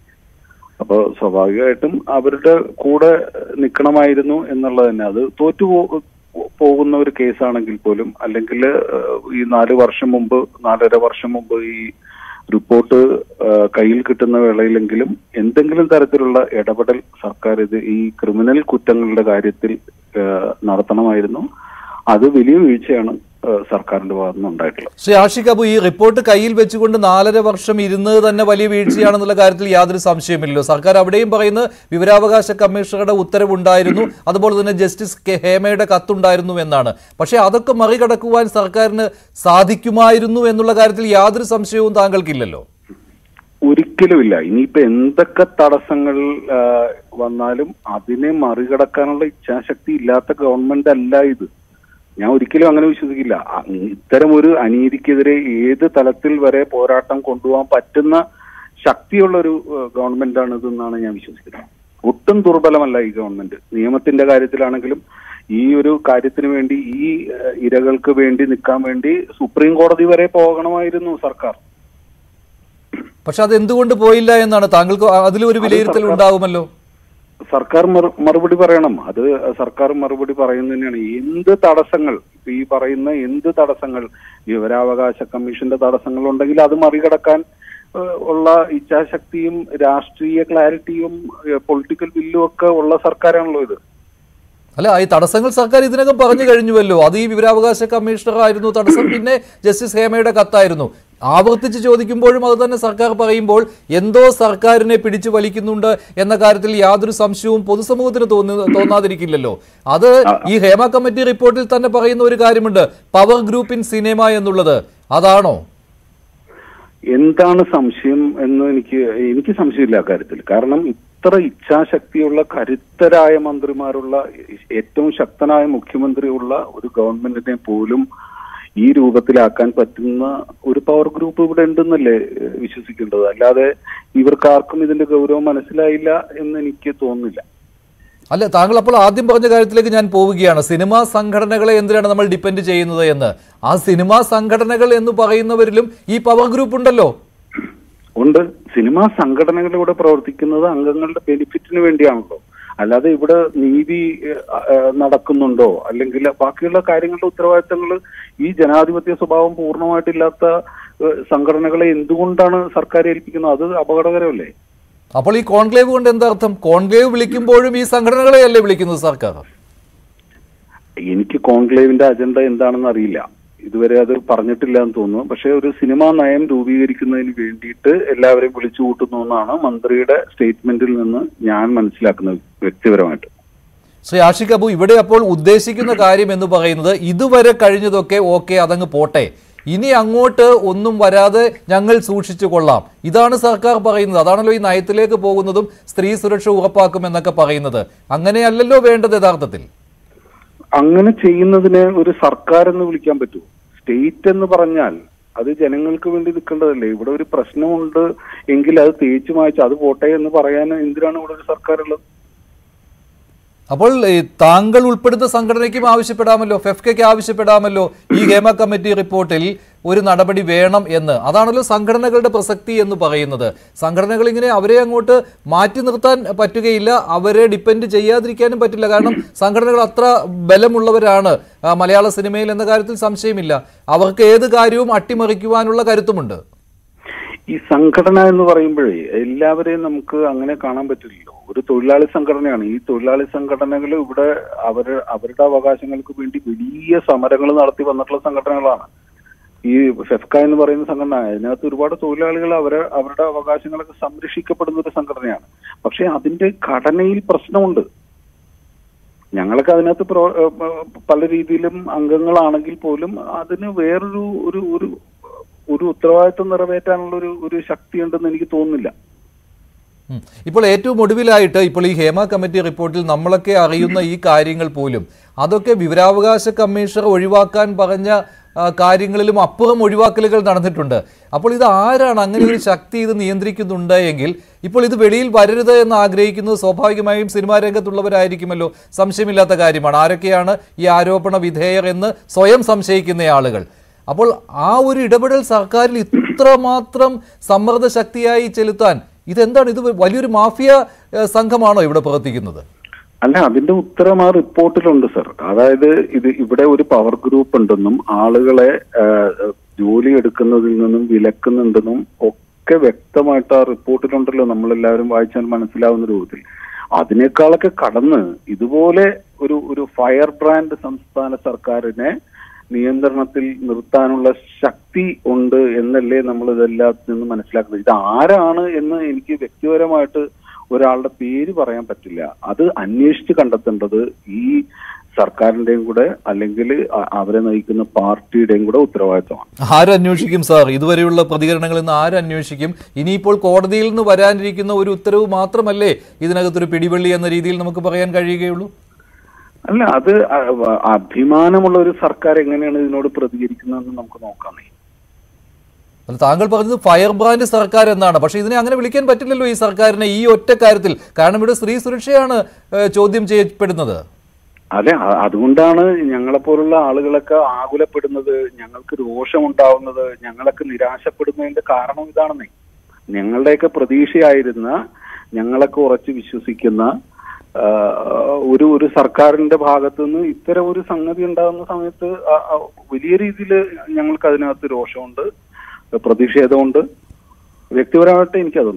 അപ്പൊ സ്വാഭാവികമായിട്ടും അവരുടെ കൂടെ നിൽക്കണമായിരുന്നു എന്നുള്ളത് തന്നെ അത് തോറ്റു പോ- പോകുന്ന ഒരു കേസാണെങ്കിൽ പോലും അല്ലെങ്കിൽ ഈ നാല് വർഷം മുമ്പ് നാലര വർഷം മുമ്പ് ഈ റിപ്പോർട്ട് ആ, കയ്യിൽ കിട്ടുന്ന വേളയിലെങ്കിലും എന്തെങ്കിലും തരത്തിലുള്ള ഇടപെടൽ സർക്കാർ ഇത് ഈ ക്രിമിനൽ കുറ്റങ്ങളുടെ കാര്യത്തിൽ ആ, നടത്തണമായിരുന്നു അത് വലിയ വീഴ്ചയാണ് ആ, സർക്കാരിന്റെ ഭാഗത്തു നിന്ന് ഉണ്ടായിട്ടുള്ളത് ശ്രീ ആഷിഖ് അബു ഈ റിപ്പോർട്ട് കയ്യിൽ വെച്ചുകൊണ്ട് നാലര വർഷം ഇരുന്നത് തന്നെ വലിയ വീഴ്ചയാണെന്നുള്ള കാര്യത്തിൽ യാതൊരു സംശയമില്ലല്ലോ സർക്കാർ അവിടെയും പറയുന്നത് വിവരാവകാശ കമ്മീഷണറുടെ ഉത്തരവുണ്ടായിരുന്നു അതുപോലെ തന്നെ ജസ്റ്റിസ് കെ ഹേമയുടെ കത്തുണ്ടായിരുന്നു എന്നാണ് പക്ഷേ അതൊക്കെ മറികടക്കുവാൻ സർക്കാരിന് സാധിക്കുമായിരുന്നു എന്നുള്ള കാര്യത്തിൽ യാതൊരു സംശയവും താങ്കൾക്കില്ലല്ലോ ഒരിക്കലുമില്ല ഇനിയിപ്പോ എന്തൊക്കെ തടസ്സങ്ങൾ ആ, വന്നാലും അതിനെ മറികടക്കാനുള്ള ഇച്ഛാശക്തി ഇല്ലാത്ത ഗവൺമെന്റ് അല്ല ഇത് ഞാൻ ഒരിക്കലും അങ്ങനെ വിശ്വസിക്കില്ല അ- ഇത്തരം ഒരു അനീതിക്കെതിരെ ഏത് തലത്തിൽ വരെ പോരാട്ടം കൊണ്ടുപോകാൻ പറ്റുന്ന ശക്തിയുള്ള ഒരു ഗവൺമെന്റ് ആണ് ഇതെന്നാണ് ഞാൻ വിശ്വസിക്കുന്നത് ഒട്ടും ദുർബലമല്ല ഈ ഗവൺമെന്റ് നിയമത്തിന്റെ കാര്യത്തിലാണെങ്കിലും ഈ ഒരു കാര്യത്തിന് വേണ്ടി ഈ ആ, ഇരകൾക്ക് വേണ്ടി നിൽക്കാൻ വേണ്ടി സുപ്രീം കോടതി വരെ പോകണമായിരുന്നു സർക്കാർ പക്ഷെ അത് എന്തുകൊണ്ട് പോയില്ല എന്നാണ് താങ്കൾക്ക് അതിലൊരു വിലയിരുത്തൽ സർക്കാർ- ഉണ്ടാവുമല്ലോ സർക്കാർ മറു- മറുപടി പറയണം അത് സർക്കാർ മറുപടി പറയുന്നത് തന്നെയാണ് എന്ത് തടസ്സങ്ങൾ ഇപ്പൊ ഈ പറയുന്ന എന്ത് തടസ്സങ്ങൾ വിവരാവകാശ കമ്മീഷന്റെ തടസ്സങ്ങൾ ഉണ്ടെങ്കിൽ അത് മറികടക്കാൻ ഏഹ്, ഉള്ള ഇച്ഛാശക്തിയും രാഷ്ട്രീയ ക്ലാരിറ്റിയും പൊളിറ്റിക്കൽ വില്ലും ഒക്കെ ഉള്ള സർക്കാരാണല്ലോ ഇത് അല്ല ഈ തടസ്സങ്ങൾ സർക്കാർ ഇതിനകം പറഞ്ഞു കഴിഞ്ഞുവല്ലോ അത് ഈ വിവരാവകാശ കമ്മീഷണർ ആയിരുന്നു തടസ്സം പിന്നെ ജസ്റ്റിസ് ഹേമയുടെ കത്തായിരുന്നു ആവർത്തിച്ച് ചോദിക്കുമ്പോഴും അത് തന്നെ സർക്കാർ പറയുമ്പോൾ എന്തോ സർക്കാരിനെ പിടിച്ചു വലിക്കുന്നുണ്ട് എന്ന കാര്യത്തിൽ യാതൊരു സംശയവും പൊതുസമൂഹത്തിന് തോന്നി തോന്നാതിരിക്കില്ലല്ലോ അത് ഈ ഹേമ കമ്മിറ്റി റിപ്പോർട്ടിൽ തന്നെ പറയുന്ന ഒരു കാര്യമുണ്ട് പവർ ഗ്രൂപ്പ് ഇൻ സിനിമ എന്നുള്ളത് അതാണോ എന്താണ് സംശയം എന്ന് എനിക്ക് എനിക്ക് സംശയമില്ല അക്കാര്യത്തിൽ കാരണം ഇത്ര ഇച്ഛാശക്തിയുള്ള കരുത്തരായ മന്ത്രിമാരുള്ള ഏറ്റവും ശക്തനായ മുഖ്യമന്ത്രിയുള്ള ഒരു ഗവൺമെന്റിനെ പോലും ഈ രൂപത്തിലാക്കാൻ പറ്റുന്ന ഒരു പവർ ഗ്രൂപ്പ് ഇവിടെ ഉണ്ടെന്നല്ലേ ഏഹ്, വിശ്വസിക്കേണ്ടത് അല്ലാതെ ഇവർക്കാർക്കും ഇതിന്റെ ഗൗരവം മനസ്സിലായില്ല എന്ന് എനിക്ക് തോന്നുന്നില്ല അല്ല താങ്കൾ അപ്പോൾ ആദ്യം പറഞ്ഞ കാര്യത്തിലേക്ക് ഞാൻ പോവുകയാണ് സിനിമാ സംഘടനകളെ എന്തിനാണ് നമ്മൾ ഡിപ്പെൻഡ് ചെയ്യുന്നത് എന്ന് ആ സിനിമാ സംഘടനകൾ എന്ന് പറയുന്നവരിലും ഈ പവർ ഗ്രൂപ്പ് ഉണ്ടല്ലോ ഉണ്ട് സിനിമാ സംഘടനകളിലൂടെ പ്രവർത്തിക്കുന്നത് അംഗങ്ങളുടെ ബെനിഫിറ്റിന് വേണ്ടിയാണല്ലോ അല്ലാതെ ഇവിടെ നീതി ഏഹ്, ഏഹ്, നടക്കുന്നുണ്ടോ അല്ലെങ്കിൽ ബാക്കിയുള്ള കാര്യങ്ങളുടെ ഉത്തരവാദിത്തങ്ങൾ ഈ ജനാധിപത്യ സ്വഭാവം പൂർണ്ണമായിട്ടില്ലാത്ത ഏഹ്, സംഘടനകളെ എന്തുകൊണ്ടാണ് സർക്കാർ ഏൽപ്പിക്കുന്നത് അത് അപകടകരമല്ലേ അപ്പോൾ ഈ കോൺക്ലേവ് കൊണ്ട് എന്താ അർത്ഥം കോൺക്ലേവ് വിളിക്കുമ്പോഴും ഈ സംഘടനകളെയല്ലേ വിളിക്കുന്നത് സർക്കാർ എനിക്ക് കോൺക്ലേവിന്റെ അജണ്ട എന്താണെന്ന് അറിയില്ല ഇതുവരെ അത് പറഞ്ഞിട്ടില്ല എന്ന് തോന്നുന്നു പക്ഷെ ഒരു സിനിമാ നയം രൂപീകരിക്കുന്നതിന് വേണ്ടിയിട്ട് എല്ലാവരെയും വിളിച്ചു കൂട്ടുന്നു എന്നാണ് മന്ത്രിയുടെ സ്റ്റേറ്റ്മെന്റിൽ നിന്ന് ഞാൻ മനസ്സിലാക്കുന്നത് വ്യക്തിപരമായിട്ട് ശ്രീ ആഷിഖ് അബു ഇവിടെ അപ്പോൾ ഉദ്ദേശിക്കുന്ന കാര്യം എന്ന് പറയുന്നത് ഇതുവരെ കഴിഞ്ഞതൊക്കെ ഓക്കെ അതങ്ങ് പോട്ടെ ഇനി അങ്ങോട്ട് ഒന്നും വരാതെ ഞങ്ങൾ സൂക്ഷിച്ചു കൊള്ളാം ഇതാണ് സർക്കാർ പറയുന്നത് അതാണല്ലോ ഈ നയത്തിലേക്ക് പോകുന്നതും സ്ത്രീ സുരക്ഷ ഉറപ്പാക്കും എന്നൊക്കെ പറയുന്നത് അങ്ങനെയല്ലല്ലോ വേണ്ടത് യഥാർത്ഥത്തിൽ അങ്ങനെ ചെയ്യുന്നതിനെ ഒരു സർക്കാർ എന്ന് വിളിക്കാൻ പറ്റുമോ സ്റ്റേറ്റ് എന്ന് പറഞ്ഞാൽ അത് ജനങ്ങൾക്ക് വേണ്ടി നിൽക്കേണ്ടതല്ലേ ഇവിടെ ഒരു പ്രശ്നമുണ്ട് എങ്കിൽ അത് തേച്ചു മായ്ച്ച് അത് പോട്ടെ എന്ന് പറയാൻ എന്തിനാണ് ഇവിടെ ഒരു സർക്കാർ ഉള്ളത് അപ്പോൾ ഈ താങ്കൾ ഉൾപ്പെടുന്ന സംഘടനയ്ക്കും ആവശ്യപ്പെടാമല്ലോ ഫെഫ്കയ്ക്ക് ആവശ്യപ്പെടാമല്ലോ ഈ ഹേമ കമ്മിറ്റി റിപ്പോർട്ടിൽ ഒരു നടപടി വേണം എന്ന് അതാണല്ലോ സംഘടനകളുടെ പ്രസക്തി എന്ന് പറയുന്നത് സംഘടനകൾ ഇങ്ങനെ അവരെ അങ്ങോട്ട് മാറ്റി നിർത്താൻ പറ്റുകയില്ല അവരെ ഡിപ്പെൻഡ് ചെയ്യാതിരിക്കാനും പറ്റില്ല കാരണം സംഘടനകൾ അത്ര ബലമുള്ളവരാണ് ആ, മലയാള സിനിമയിൽ എന്ന കാര്യത്തിൽ സംശയമില്ല അവർക്ക് ഏത് കാര്യവും അട്ടിമറിക്കുവാനുള്ള കരുത്തുമുണ്ട് ഈ സംഘടന എന്ന് പറയുമ്പോഴേ എല്ലാവരെയും നമുക്ക് അങ്ങനെ കാണാൻ പറ്റില്ലല്ലോ ഒരു തൊഴിലാളി സംഘടനയാണ് ഈ തൊഴിലാളി സംഘടനകൾ ഇവിടെ അവർ അവരുടെ അവകാശങ്ങൾക്ക് വേണ്ടി വലിയ സമരങ്ങൾ നടത്തി വന്നിട്ടുള്ള സംഘടനകളാണ് ഈ ഫെഫ്ക എന്ന് പറയുന്ന സംഘടന അതിനകത്ത് ഒരുപാട് തൊഴിലാളികൾ അവരെ അവരുടെ അവകാശങ്ങളൊക്കെ സംരക്ഷിക്കപ്പെടുന്ന ഒരു സംഘടനയാണ് പക്ഷെ അതിന്റെ ഘടനയിൽ പ്രശ്നമുണ്ട് ഞങ്ങളൊക്കെ അതിനകത്ത് പ്രോ ഏഹ് പല രീതിയിലും അംഗങ്ങളാണെങ്കിൽ പോലും അതിന് വേറൊരു ഒരു ഒരു ഒരു ഉത്തരവാദിത്വം നിറവേറ്റാനുള്ള ഒരു ഒരു ശക്തി ഉണ്ടെന്ന് എനിക്ക് തോന്നുന്നില്ല ഉം. ഇപ്പോൾ ഏറ്റവും ഒടുവിലായിട്ട് ഇപ്പോൾ ഈ ഹേമ കമ്മിറ്റി റിപ്പോർട്ടിൽ നമ്മളൊക്കെ അറിയുന്ന ഈ കാര്യങ്ങൾ പോലും അതൊക്കെ വിവരാവകാശ കമ്മീഷണർ ഒഴിവാക്കാൻ പറഞ്ഞ ആ, കാര്യങ്ങളിലും അപ്പുറം ഒഴിവാക്കലുകൾ നടന്നിട്ടുണ്ട് അപ്പോൾ ഇത് ആരാണ് അങ്ങനെ ഒരു ശക്തി ഇത് നിയന്ത്രിക്കുന്നുണ്ട് എങ്കിൽ ഇപ്പോൾ ഇത് വെളിയിൽ വരരുത് എന്ന് ആഗ്രഹിക്കുന്നത് സ്വാഭാവികമായും സിനിമാ രംഗത്തുള്ളവരായിരിക്കുമല്ലോ സംശയമില്ലാത്ത കാര്യമാണ് ആരൊക്കെയാണ് ഈ ആരോപണ വിധേയർ എന്ന് സ്വയം സംശയിക്കുന്ന ആളുകൾ അപ്പോൾ ആ ഒരു ഇടപെടൽ സർക്കാരിൽ ഇത്രമാത്രം സമ്മർദ്ദ ശക്തിയായി ചെലുത്താൻ ഇതെന്താണ് ഇത് വലിയൊരു മാഫിയ ഏഹ്, സംഘമാണോ ഇവിടെ പ്രവർത്തിക്കുന്നത് അല്ല അതിന്റെ ഉത്തരം ആ റിപ്പോർട്ടിലുണ്ട് സർ അതായത് ഇത് ഇവിടെ ഒരു പവർ ഗ്രൂപ്പ് ഉണ്ടെന്നും ആളുകളെ ആ, ജോലി എടുക്കുന്നതിൽ നിന്നും വിലക്കുന്നുണ്ടെന്നും ഒക്കെ വ്യക്തമായിട്ട് ആ റിപ്പോർട്ടിലുണ്ടല്ലോ നമ്മളെല്ലാവരും വായിച്ചാൽ മനസ്സിലാവുന്ന രൂപത്തിൽ അതിനേക്കാളൊക്കെ കടന്ന് ഇതുപോലെ ഒരു ഒരു ഫയർ ബ്രാൻഡ് സംസ്ഥാന സർക്കാരിനെ നിയന്ത്രണത്തിൽ നിർത്താനുള്ള ശക്തി ഉണ്ട് എന്നല്ലേ നമ്മൾ ഇതെല്ലാത്തിൽ നിന്ന് മനസ്സിലാക്കുന്നത് ഇത് ആരാണ് എന്ന് എനിക്ക് വ്യക്തിപരമായിട്ട് ഒരാളുടെ പേര് പറയാൻ പറ്റില്ല അത് അന്വേഷിച്ച് കണ്ടെത്തേണ്ടത് ഈ സർക്കാരിന്റെയും കൂടെ അല്ലെങ്കിൽ അ- അവരെ നയിക്കുന്ന പാർട്ടിയുടെയും കൂടെ ഉത്തരവാദിത്തമാണ് ആരന്വേഷിക്കും സാർ ഇതുവരെയുള്ള പ്രതികരണങ്ങളിൽ നിന്ന് ആരന്വേഷിക്കും ഇനിയിപ്പോൾ കോടതിയിൽ നിന്ന് വരാനിരിക്കുന്ന ഒരു ഉത്തരവ് മാത്രമല്ലേ ഇതിനകത്തൊരു പിടിവള്ളി എന്ന രീതിയിൽ നമുക്ക് പറയാൻ കഴിയുകയുള്ളൂ അല്ല അത് അ- വ- അഭിമാനമുള്ള ഒരു സർക്കാർ എങ്ങനെയാണ് ഇതിനോട് പ്രതികരിക്കുന്നതെന്ന് നമുക്ക് നോക്കാന്നേ അല്ല താങ്കൾ പറഞ്ഞത് ഫയർ ബ്രാൻഡ് സർക്കാർ എന്നാണ് പക്ഷേ ഇതിനെ അങ്ങനെ വിളിക്കാൻ പറ്റില്ലല്ലോ ഈ സർക്കാരിനെ ഈ ഒറ്റ കാര്യത്തിൽ കാരണം ഇവിടെ സ്ത്രീ സുരക്ഷയാണ് ഏഹ്, ചോദ്യം ചെയ്യപ്പെടുന്നത് അതെ അ- അതുകൊണ്ടാണ് ഞങ്ങളെപ്പോലുള്ള ആളുകളൊക്കെ ആകുലപ്പെടുന്നത് ഞങ്ങൾക്ക് രോഷമുണ്ടാവുന്നത് ഞങ്ങളൊക്കെ നിരാശപ്പെടുന്നതിന്റെ കാരണം ഇതാണെന്നേ ഞങ്ങളുടെയൊക്കെ പ്രതീക്ഷയായിരുന്ന ഞങ്ങളൊക്കെ ഉറച്ചു വിശ്വസിക്കുന്ന ആ, ഒരു ഒരു സർക്കാരിന്റെ ഭാഗത്തു നിന്ന് ഇത്തരം ഒരു സംഗതി ഉണ്ടാകുന്ന സമയത്ത് ആ- ആ വലിയ രീതിയിൽ ഞങ്ങൾക്ക് അതിനകത്ത് രോഷമുണ്ട് പ്രതിഷേധമുണ്ട് വ്യക്തിപരമായിട്ട് എനിക്കതുണ്ട്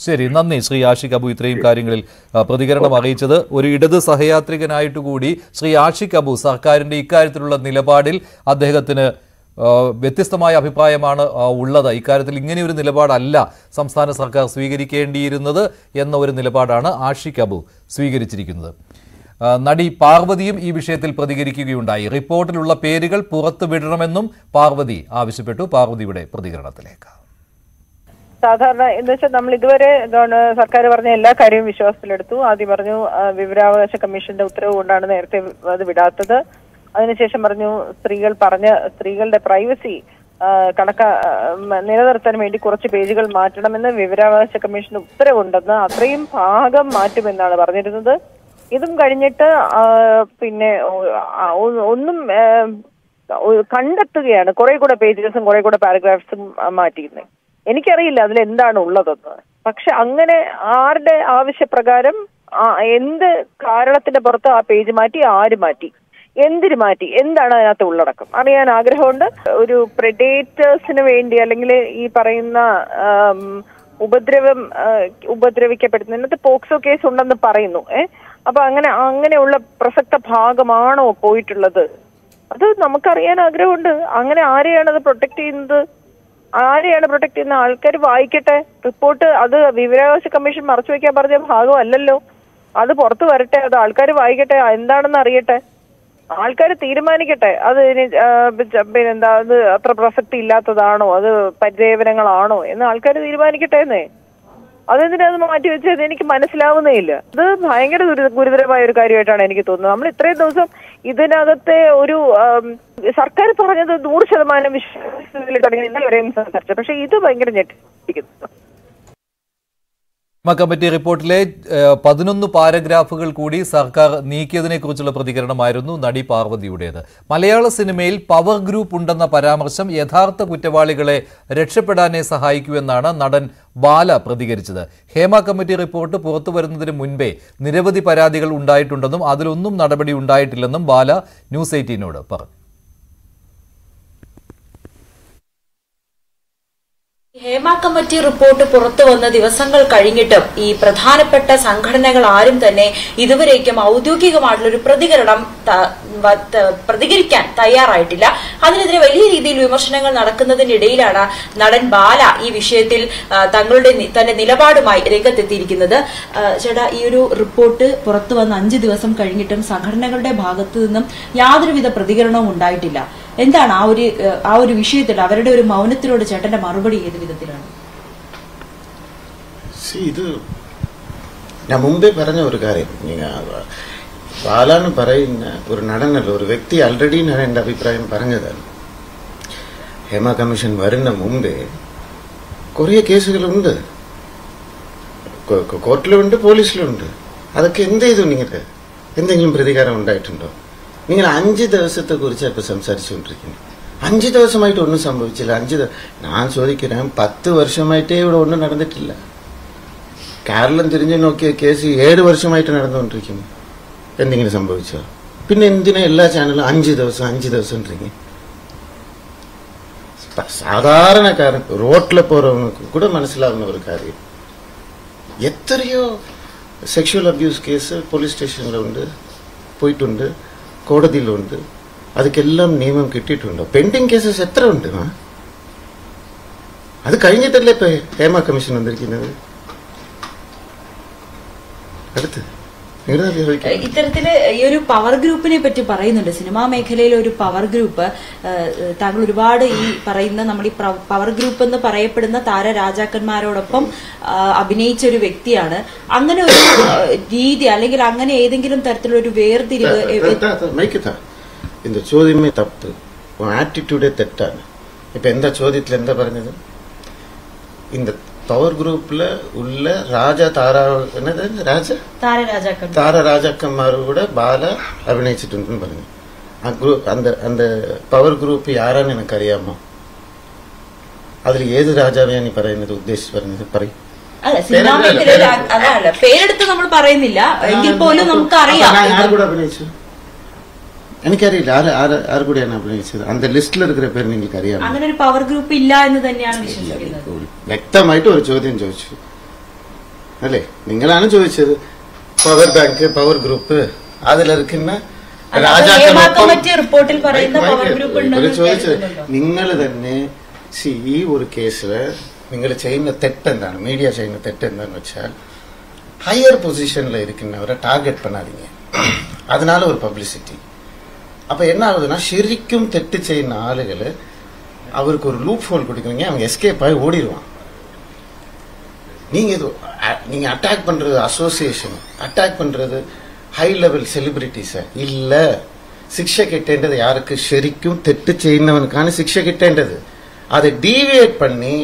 ശരി നന്ദി ശ്രീ ആഷിഖ് അബു ഇത്രയും കാര്യങ്ങളിൽ ആ, പ്രതികരണം അറിയിച്ചത് ഒരു ഇടത് സഹയാത്രികനായിട്ട് കൂടി ശ്രീ ആഷിഖ് അബു സർക്കാരിന്റെ ഇക്കാര്യത്തിലുള്ള നിലപാടിൽ അദ്ദേഹത്തിന് ആ, വ്യത്യസ്തമായ അഭിപ്രായമാണ് ആ, ഉള്ളത് ഇക്കാര്യത്തിൽ ഇങ്ങനെയൊരു നിലപാടല്ല സംസ്ഥാന സർക്കാർ സ്വീകരിക്കേണ്ടിയിരുന്നത് എന്ന ഒരു നിലപാടാണ് ആഷിഖ് അബു സ്വീകരിച്ചിരിക്കുന്നത് ആ, നടി പാർവതിയും ഈ വിഷയത്തിൽ പ്രതികരിക്കുകയുണ്ടായി റിപ്പോർട്ടിലുള്ള പേരുകൾ പുറത്തു വിടണമെന്നും പാർവതി ആവശ്യപ്പെട്ടു പാർവതിയുടെ പ്രതികരണത്തിലേക്ക് സാധാരണ എന്ന് വെച്ചാൽ നമ്മൾ ഇതുവരെ എന്താണ് സർക്കാർ പറഞ്ഞ എല്ലാ കാര്യവും വിശ്വാസത്തിലെടുത്തു ആദ്യം പറഞ്ഞു ആ, വിവരാവകാശ കമ്മീഷന്റെ ഉത്തരവ് കൊണ്ടാണ് നേരത്തെ അത് വിടാത്തത് അതിനുശേഷം പറഞ്ഞു സ്ത്രീകൾ പറഞ്ഞ സ്ത്രീകളുടെ പ്രൈവസി കണക്ക ആ, നിലനിർത്താൻ വേണ്ടി കുറച്ച് പേജുകൾ മാറ്റണമെന്ന് വിവരാവകാശ കമ്മീഷന്റെ ഉത്തരവുണ്ടെന്ന് അത്രയും ഭാഗം മാറ്റുമെന്നാണ് പറഞ്ഞിരുന്നത് ഇതും കഴിഞ്ഞിട്ട് ആ, പിന്നെ ഒ- ആ, ഒ- ഒന്നും ആ, ഒ- കണ്ടെത്തുകയാണ് കുറെ കൂടെ പേജസും കുറെ കൂടെ പാരഗ്രാഫ്സും മാറ്റിയിരുന്നത് എനിക്കറിയില്ല അതിൽ എന്താണ് ഉള്ളതെന്ന് പക്ഷെ അങ്ങനെ ആരുടെ ആവശ്യപ്രകാരം ആ എന്ത് കാരണത്തിന്റെ പുറത്ത് ആ പേജ് മാറ്റി ആര് മാറ്റി എന്തിന് മാറ്റി എന്താണ് അതിനകത്ത് ഉള്ളടക്കം അറിയാൻ ആഗ്രഹമുണ്ട് ഒരു പ്രെഡേറ്റേഴ്സിന് വേണ്ടി അല്ലെങ്കിൽ ഈ പറയുന്ന ആം, ഉപദ്രവം ആ, ഉപദ്രവിക്കപ്പെടുന്ന ഇന്നത്തെ പോക്സോ കേസ് ഉണ്ടെന്ന് പറയുന്നു ഏഹ് അപ്പൊ അങ്ങനെ അങ്ങനെയുള്ള പ്രസക്ത ഭാഗമാണോ പോയിട്ടുള്ളത് അത് നമുക്കറിയാൻ ആഗ്രഹമുണ്ട് അങ്ങനെ ആരെയാണ് അത് പ്രൊട്ടക്ട് ചെയ്യുന്നത് ആരെയാണ് പ്രൊട്ടക്ട് ചെയ്യുന്ന ആൾക്കാർ വായിക്കട്ടെ റിപ്പോർട്ട് അത് വിവരാവകാശ കമ്മീഷൻ മറച്ചു വെക്കാൻ പറഞ്ഞ ഭാഗമല്ലല്ലോ അത് പുറത്തു വരട്ടെ അത് ആൾക്കാർ വായിക്കട്ടെ എന്താണെന്ന് അറിയട്ടെ ആൾക്കാർ തീരുമാനിക്കട്ടെ അത് ഇനി ആ, പി- പിന്നെന്താ അത് അത്ര പ്രസക്തി ഇല്ലാത്തതാണോ അത് പരിദേവനങ്ങളാണോ എന്ന് ആൾക്കാർ തീരുമാനിക്കട്ടെ എന്നേ അതെന്തിനാ അത് മാറ്റി വെച്ചത് എനിക്ക് മനസ്സിലാവുന്നേ ഇല്ല ഇത് ഭയങ്കര ഗുരു- ഗുരുതരമായ ഒരു കാര്യമായിട്ടാണ് എനിക്ക് തോന്നുന്നത് നമ്മൾ ഇത്രയും ദിവസം ഇതിനകത്തെ ഒരു ആം, സർക്കാർ പറഞ്ഞത് നൂറ് ശതമാനം വിശ്വാസത്തിലിട്ടാണ് ഇന്നലെ വരെയും സംസാരിച്ചത് പക്ഷെ ഇത് ഭയങ്കര ഞെട്ടിക്കുന്നു ഹേമ കമ്മിറ്റി റിപ്പോർട്ടിലെ ഏഹ്, പതിനൊന്ന് പാരഗ്രാഫുകൾ കൂടി സർക്കാർ നീക്കിയതിനെ കുറിച്ചുള്ള പ്രതികരണമായിരുന്നു നടി പാർവതിയുടേത് മലയാള സിനിമയിൽ പവർ ഗ്രൂപ്പ് ഉണ്ടെന്ന പരാമർശം യഥാർത്ഥ കുറ്റവാളികളെ രക്ഷപ്പെടാനേ സഹായിക്കൂ എന്നാണ് നടൻ ബാല പ്രതികരിച്ചത് ഹേമ കമ്മിറ്റി റിപ്പോർട്ട് പുറത്തു വരുന്നതിന് മുൻപേ നിരവധി പരാതികൾ ഉണ്ടായിട്ടുണ്ടെന്നും അതിലൊന്നും നടപടി ഉണ്ടായിട്ടില്ലെന്നും ബാല ന്യൂസ് എയ്റ്റീനോട് പറഞ്ഞു ഹേമ കമ്മിറ്റി റിപ്പോർട്ട് പുറത്തു വന്ന ദിവസങ്ങൾ കഴിഞ്ഞിട്ടും ഈ പ്രധാനപ്പെട്ട സംഘടനകൾ ആരും തന്നെ ഇതുവരേക്കും ഔദ്യോഗികമായിട്ടുള്ള ഒരു പ്രതികരണം ത- വ- ത- പ്രതികരിക്കാൻ തയ്യാറായിട്ടില്ല അതിനെതിരെ വലിയ രീതിയിൽ വിമർശനങ്ങൾ നടക്കുന്നതിനിടയിലാണ് നടൻ ബാല ഈ വിഷയത്തിൽ ആ, തങ്ങളുടെ നി- തന്റെ നിലപാടുമായി രംഗത്തെത്തിയിരിക്കുന്നത് ആ, ചേട്ടാ ഈ ഒരു റിപ്പോർട്ട് പുറത്തു വന്ന അഞ്ച് ദിവസം കഴിഞ്ഞിട്ടും സംഘടനകളുടെ ഭാഗത്തു നിന്നും യാതൊരുവിധ പ്രതികരണവും ഉണ്ടായിട്ടില്ല എന്താണ് ആ ഒരു ഏഹ്, ആ ഒരു വിഷയത്തിൽ അവരുടെ ഒരു മൗനത്തിനോട് ചേട്ടന്റെ മറുപടി ഏത് വിധത്തിലാണ് See, ഇത് ഞാൻ മുമ്പേ പറഞ്ഞ ഒരു കാര്യം നിങ്ങൾ ബാലാന്ന് പറയുന്ന ഒരു നടനല്ല ഒരു വ്യക്തി ആൾറെഡി ഞാൻ എൻ്റെ അഭിപ്രായം പറഞ്ഞതാണ് ഹേമ കമ്മീഷൻ വരുന്ന മുമ്പേ കുറേ കേസുകളുണ്ട് കോ- കോ- കോർട്ടിലുണ്ട് പോലീസിലുണ്ട് അതൊക്കെ എന്ത് ചെയ്തു നിങ്ങൾ എന്തെങ്കിലും പ്രതികാരം ഉണ്ടായിട്ടുണ്ടോ നിങ്ങൾ അഞ്ച് ദിവസത്തെ കുറിച്ച് ഇപ്പൊ സംസാരിച്ചുകൊണ്ടിരിക്കുന്നു അഞ്ച് ദിവസമായിട്ട് ഒന്നും സംഭവിച്ചില്ല അഞ്ച് ദിവ- ഞാൻ ചോദിக்கிறேன் പത്ത് വർഷമായിട്ടേ ഇവിടെ ഒന്നും നടന്നിട്ടില്ല കേരളം തിരിഞ്ഞു നോക്കിയ കേസ് ഏഴ് വർഷമായിട്ട് നടന്നുകൊണ്ടിരിക്കുന്നു എന്തെങ്കിലും സംഭവിച്ചോ പിന്നെ എന്തിനാ എല്ലാ ചാനലും അഞ്ച് ദിവസം അഞ്ച് ദിവസം ഇരിക്കും സാധാരണക്കാരൻ റോട്ടിൽ പോறவங்களுக்கு கூட മനസ്സിലാവുന്ന ഒരു കാര്യം എത്രയോ സെക്ഷൽ അബ്യൂസ് കേസ് പോലീസ് സ്റ്റേഷനിലുണ്ട് പോയിട്ടുണ്ട് കോടതിയിലുണ്ട് അതൊക്കെല്ലാം നിയമം കിട്ടിയിട്ടുണ്ടോ പെൻഡിങ് കേസസ് എത്ര ഉണ്ട് ആ? അത് കഴിഞ്ഞിട്ടല്ലേ ഇപ്പൊ ഹേമ കമ്മീഷൻ വന്നിരിക്കുന്നത് അടുത്ത് നിങ്ങളുടെ ചോദിക്കാം ഇത്തരത്തില് ഈ ഒരു പവർ ഗ്രൂപ്പിനെ പറ്റി പറയുന്നുണ്ട് സിനിമാ മേഖലയിലെ ഒരു പവർ ഗ്രൂപ്പ് ഏഹ്, ഏഹ്, താങ്കൾ ഒരുപാട് ഈ പറയുന്ന നമ്മുടെ ഈ പ്ര- പവർ ഗ്രൂപ്പ് എന്ന് പറയപ്പെടുന്ന താരരാജാക്കന്മാരോടൊപ്പം ആ, അഭിനയിച്ച ഒരു വ്യക്തിയാണ് അങ്ങനെ ഒരു ഏഹ്, രീതി അല്ലെങ്കിൽ അങ്ങനെ ഏതെങ്കിലും തരത്തിലുള്ള ഒരു വേർതിരിവ് എ- എ- மைக்குதா இந்த ചോദ്യമേ തപ്പ് உன் ആറ്റിറ്റ്യൂഡേ തെറ്റാണ് ഇപ്പൊ എന്താ ചോദ്യത്തിൽ എന്താ പറഞ്ഞത് இந்த பவர் குரூப்ல உள்ள ராஜா தாரா என்னது ராஜா താരരാജാക്കന്മാർ താര രാജാക്കന്മാർ കൂടെ ബാല അഭിനയിച്ചിട്ടുണ്ടെന്ന് പറഞ്ഞു ആ ഗ്രൂപ്പ് അന്ത അന്ത പവർ ഗ്രൂപ്പ് ആരാന്ന് എനിക്കറിയാമോ അതിൽ ഏത് രാജാവെയാണ് നീ പറയുന്നത് ഉദ്ദേശിച്ച് പറഞ്ഞത് പറയും അല്ല സിനിമാ മേഖലയിൽ അ- അതാണ് പേരെടുത്ത് നമ്മൾ പറയുന്നില്ല എങ്കിൽ പോലും നമുക്കറിയാം ആര് കൂടെ അഭിനയിച്ചു എനിക്കറിയില്ല ആര് ആര് ആര് കൂടെയാണ് അഭിനയിച്ചത് അന്ത ലിസ്റ്റിൽ ഇരിക്കുന്ന പേര് നിങ്ങൾക്ക് അറിയാമോ അങ്ങനെ ഒരു പവർ ഗ്രൂപ്പ് ഇല്ല എന്ന് തന്നെയാണ് വിശ്വസിക്കുന്നത് വ്യക്തമായിട്ട് ഒരു ചോദ്യം ചോദിച്ചു അല്ലേ നിങ്ങളാണ് ചോദിച്ചത് പവർ ബാങ്ക് പവർ ഗ്രൂപ്പ് അതിലിരിക്കുന്ന അല്ല, അത് രാജാക്കളൊപ്പം- ഹേമ കമ്മിറ്റി റിപ്പോർട്ടിൽ പറയുന്ന മൈ- പവർ മൈ- ഗ്രൂപ്പ് ഇവര് ഉണ്ടെന്ന് ചോദിച്ചത് കേൾക്കുന്നുണ്ടോ? നിങ്ങൾ തന്നെ see, ഈ ഒരു കേസില് നിങ്ങൾ ചെയ്യുന്ന തെറ്റെന്താണ് മീഡിയ ചെയ്യുന്ന തെറ്റെന്താന്ന് വെച്ചാൽ ഹയർ പൊസിഷനിൽ ഇരിക്കുന്നവരെ ടാർഗറ്റ് பண்ணாதீங்க அதனால ஒரு பப்ளிசிட்டி அப்ப என்ன ஆகுதுன்னா ശരിക്കും തെറ്റ് ചെയ്യുന്ന ആളുകള് அவருக்கு ஒரு லூப் ஹோல் கொடுக்குறீங்க அவங்க எஸ்கேப் ஆகி ஓடிடுவான் நீங்க இது அ- நீங்க அட்டாக் பண்றது அசோசியேஷன் அட்டாக் பண்றது ഹൈ ലെവൽ സെലിബ്രിറ്റീസ് ഇല്ല ശിക്ഷ കിട്ടേണ്ടത് யாருக்கு ശരിക്കും തെറ്റ് ചെയ്യുന്നവനക്കാണ് ശിക്ഷ കിട്ടേണ്ടത് അത് ഡീവിയേറ്റ് பண்ணி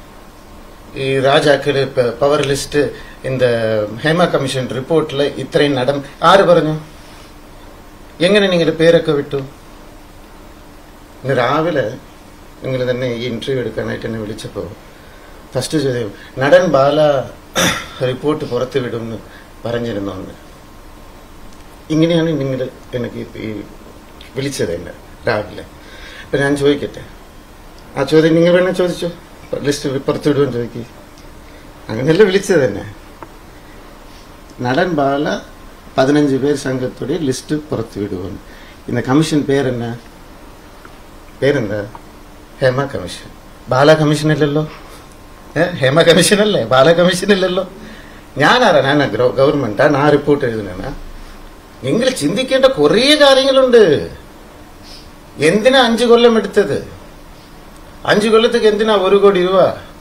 ഈ രാജാക്കള് പവർ ലിസ്റ്റ് இந்த ഹേമ കമ്മീഷൻ റിപ്പോർട്ടിൽ ഇത്രയും നടം ആര് പറഞ്ഞു എങ്ങനെ നിങ്ങളുടെ പേരൊക്കെ വിട്ടു ഇന്ന് രാവിലെ നിങ്ങൾ തന്നെ ഈ ഇന്റർവ്യൂ എടുക്കാനായിട്ട് എന്നെ വിളിച്ചപ്പോൾ ഫസ്റ്റ് ചോദ്യം നടൻ ബാല റിപ്പോർട്ട് പുറത്തു വിടുമെന്ന് പറഞ്ഞിരുന്നു എന്ന് ഇങ്ങനെയാണ് നിങ്ങൾ എനിക്ക് ഈ വിളിച്ചത് എന്നെ രാവിലെ അപ്പൊ ഞാൻ ചോദിക്കട്ടെ ആ ചോദ്യം നിങ്ങൾ വേണേ ചോദിച്ചോ ലിസ്റ്റ് പുറത്തു വിടുമെന്ന് ചോദിക്കി അങ്ങനെയല്ല വിളിച്ചത് തന്നെ നടൻ ബാല പതിനഞ്ച് പേർ സംഘത്തോടെ ലിസ്റ്റ് പുറത്തു വിടുമെന്ന് ഇന്ന് കമ്മീഷൻ പേരെന്നാ പേരെന്താ ഹേമ കമ്മീഷൻ ബാല കമ്മീഷൻ അല്ലല്ലോ ഏ ഹേമ കമ്മീഷൻ അല്ലേ ബാല കമ്മീഷൻ അല്ലല്ലോ ഞാനാരാ ഞാൻ ഗവൺമെന്റാ ഞാൻ റിപ്പോർട്ട് എഴുതുന്ന നിങ്ങൾ ചിന്തിക്കേണ്ട കുറേ കാര്യങ്ങളുണ്ട് എന്തിനാ അഞ്ചു കൊല്ലം എടുത്തത് അഞ്ചു കൊല്ലത്തേക്ക് എന്തിനാ ഒരു കോടി രൂപ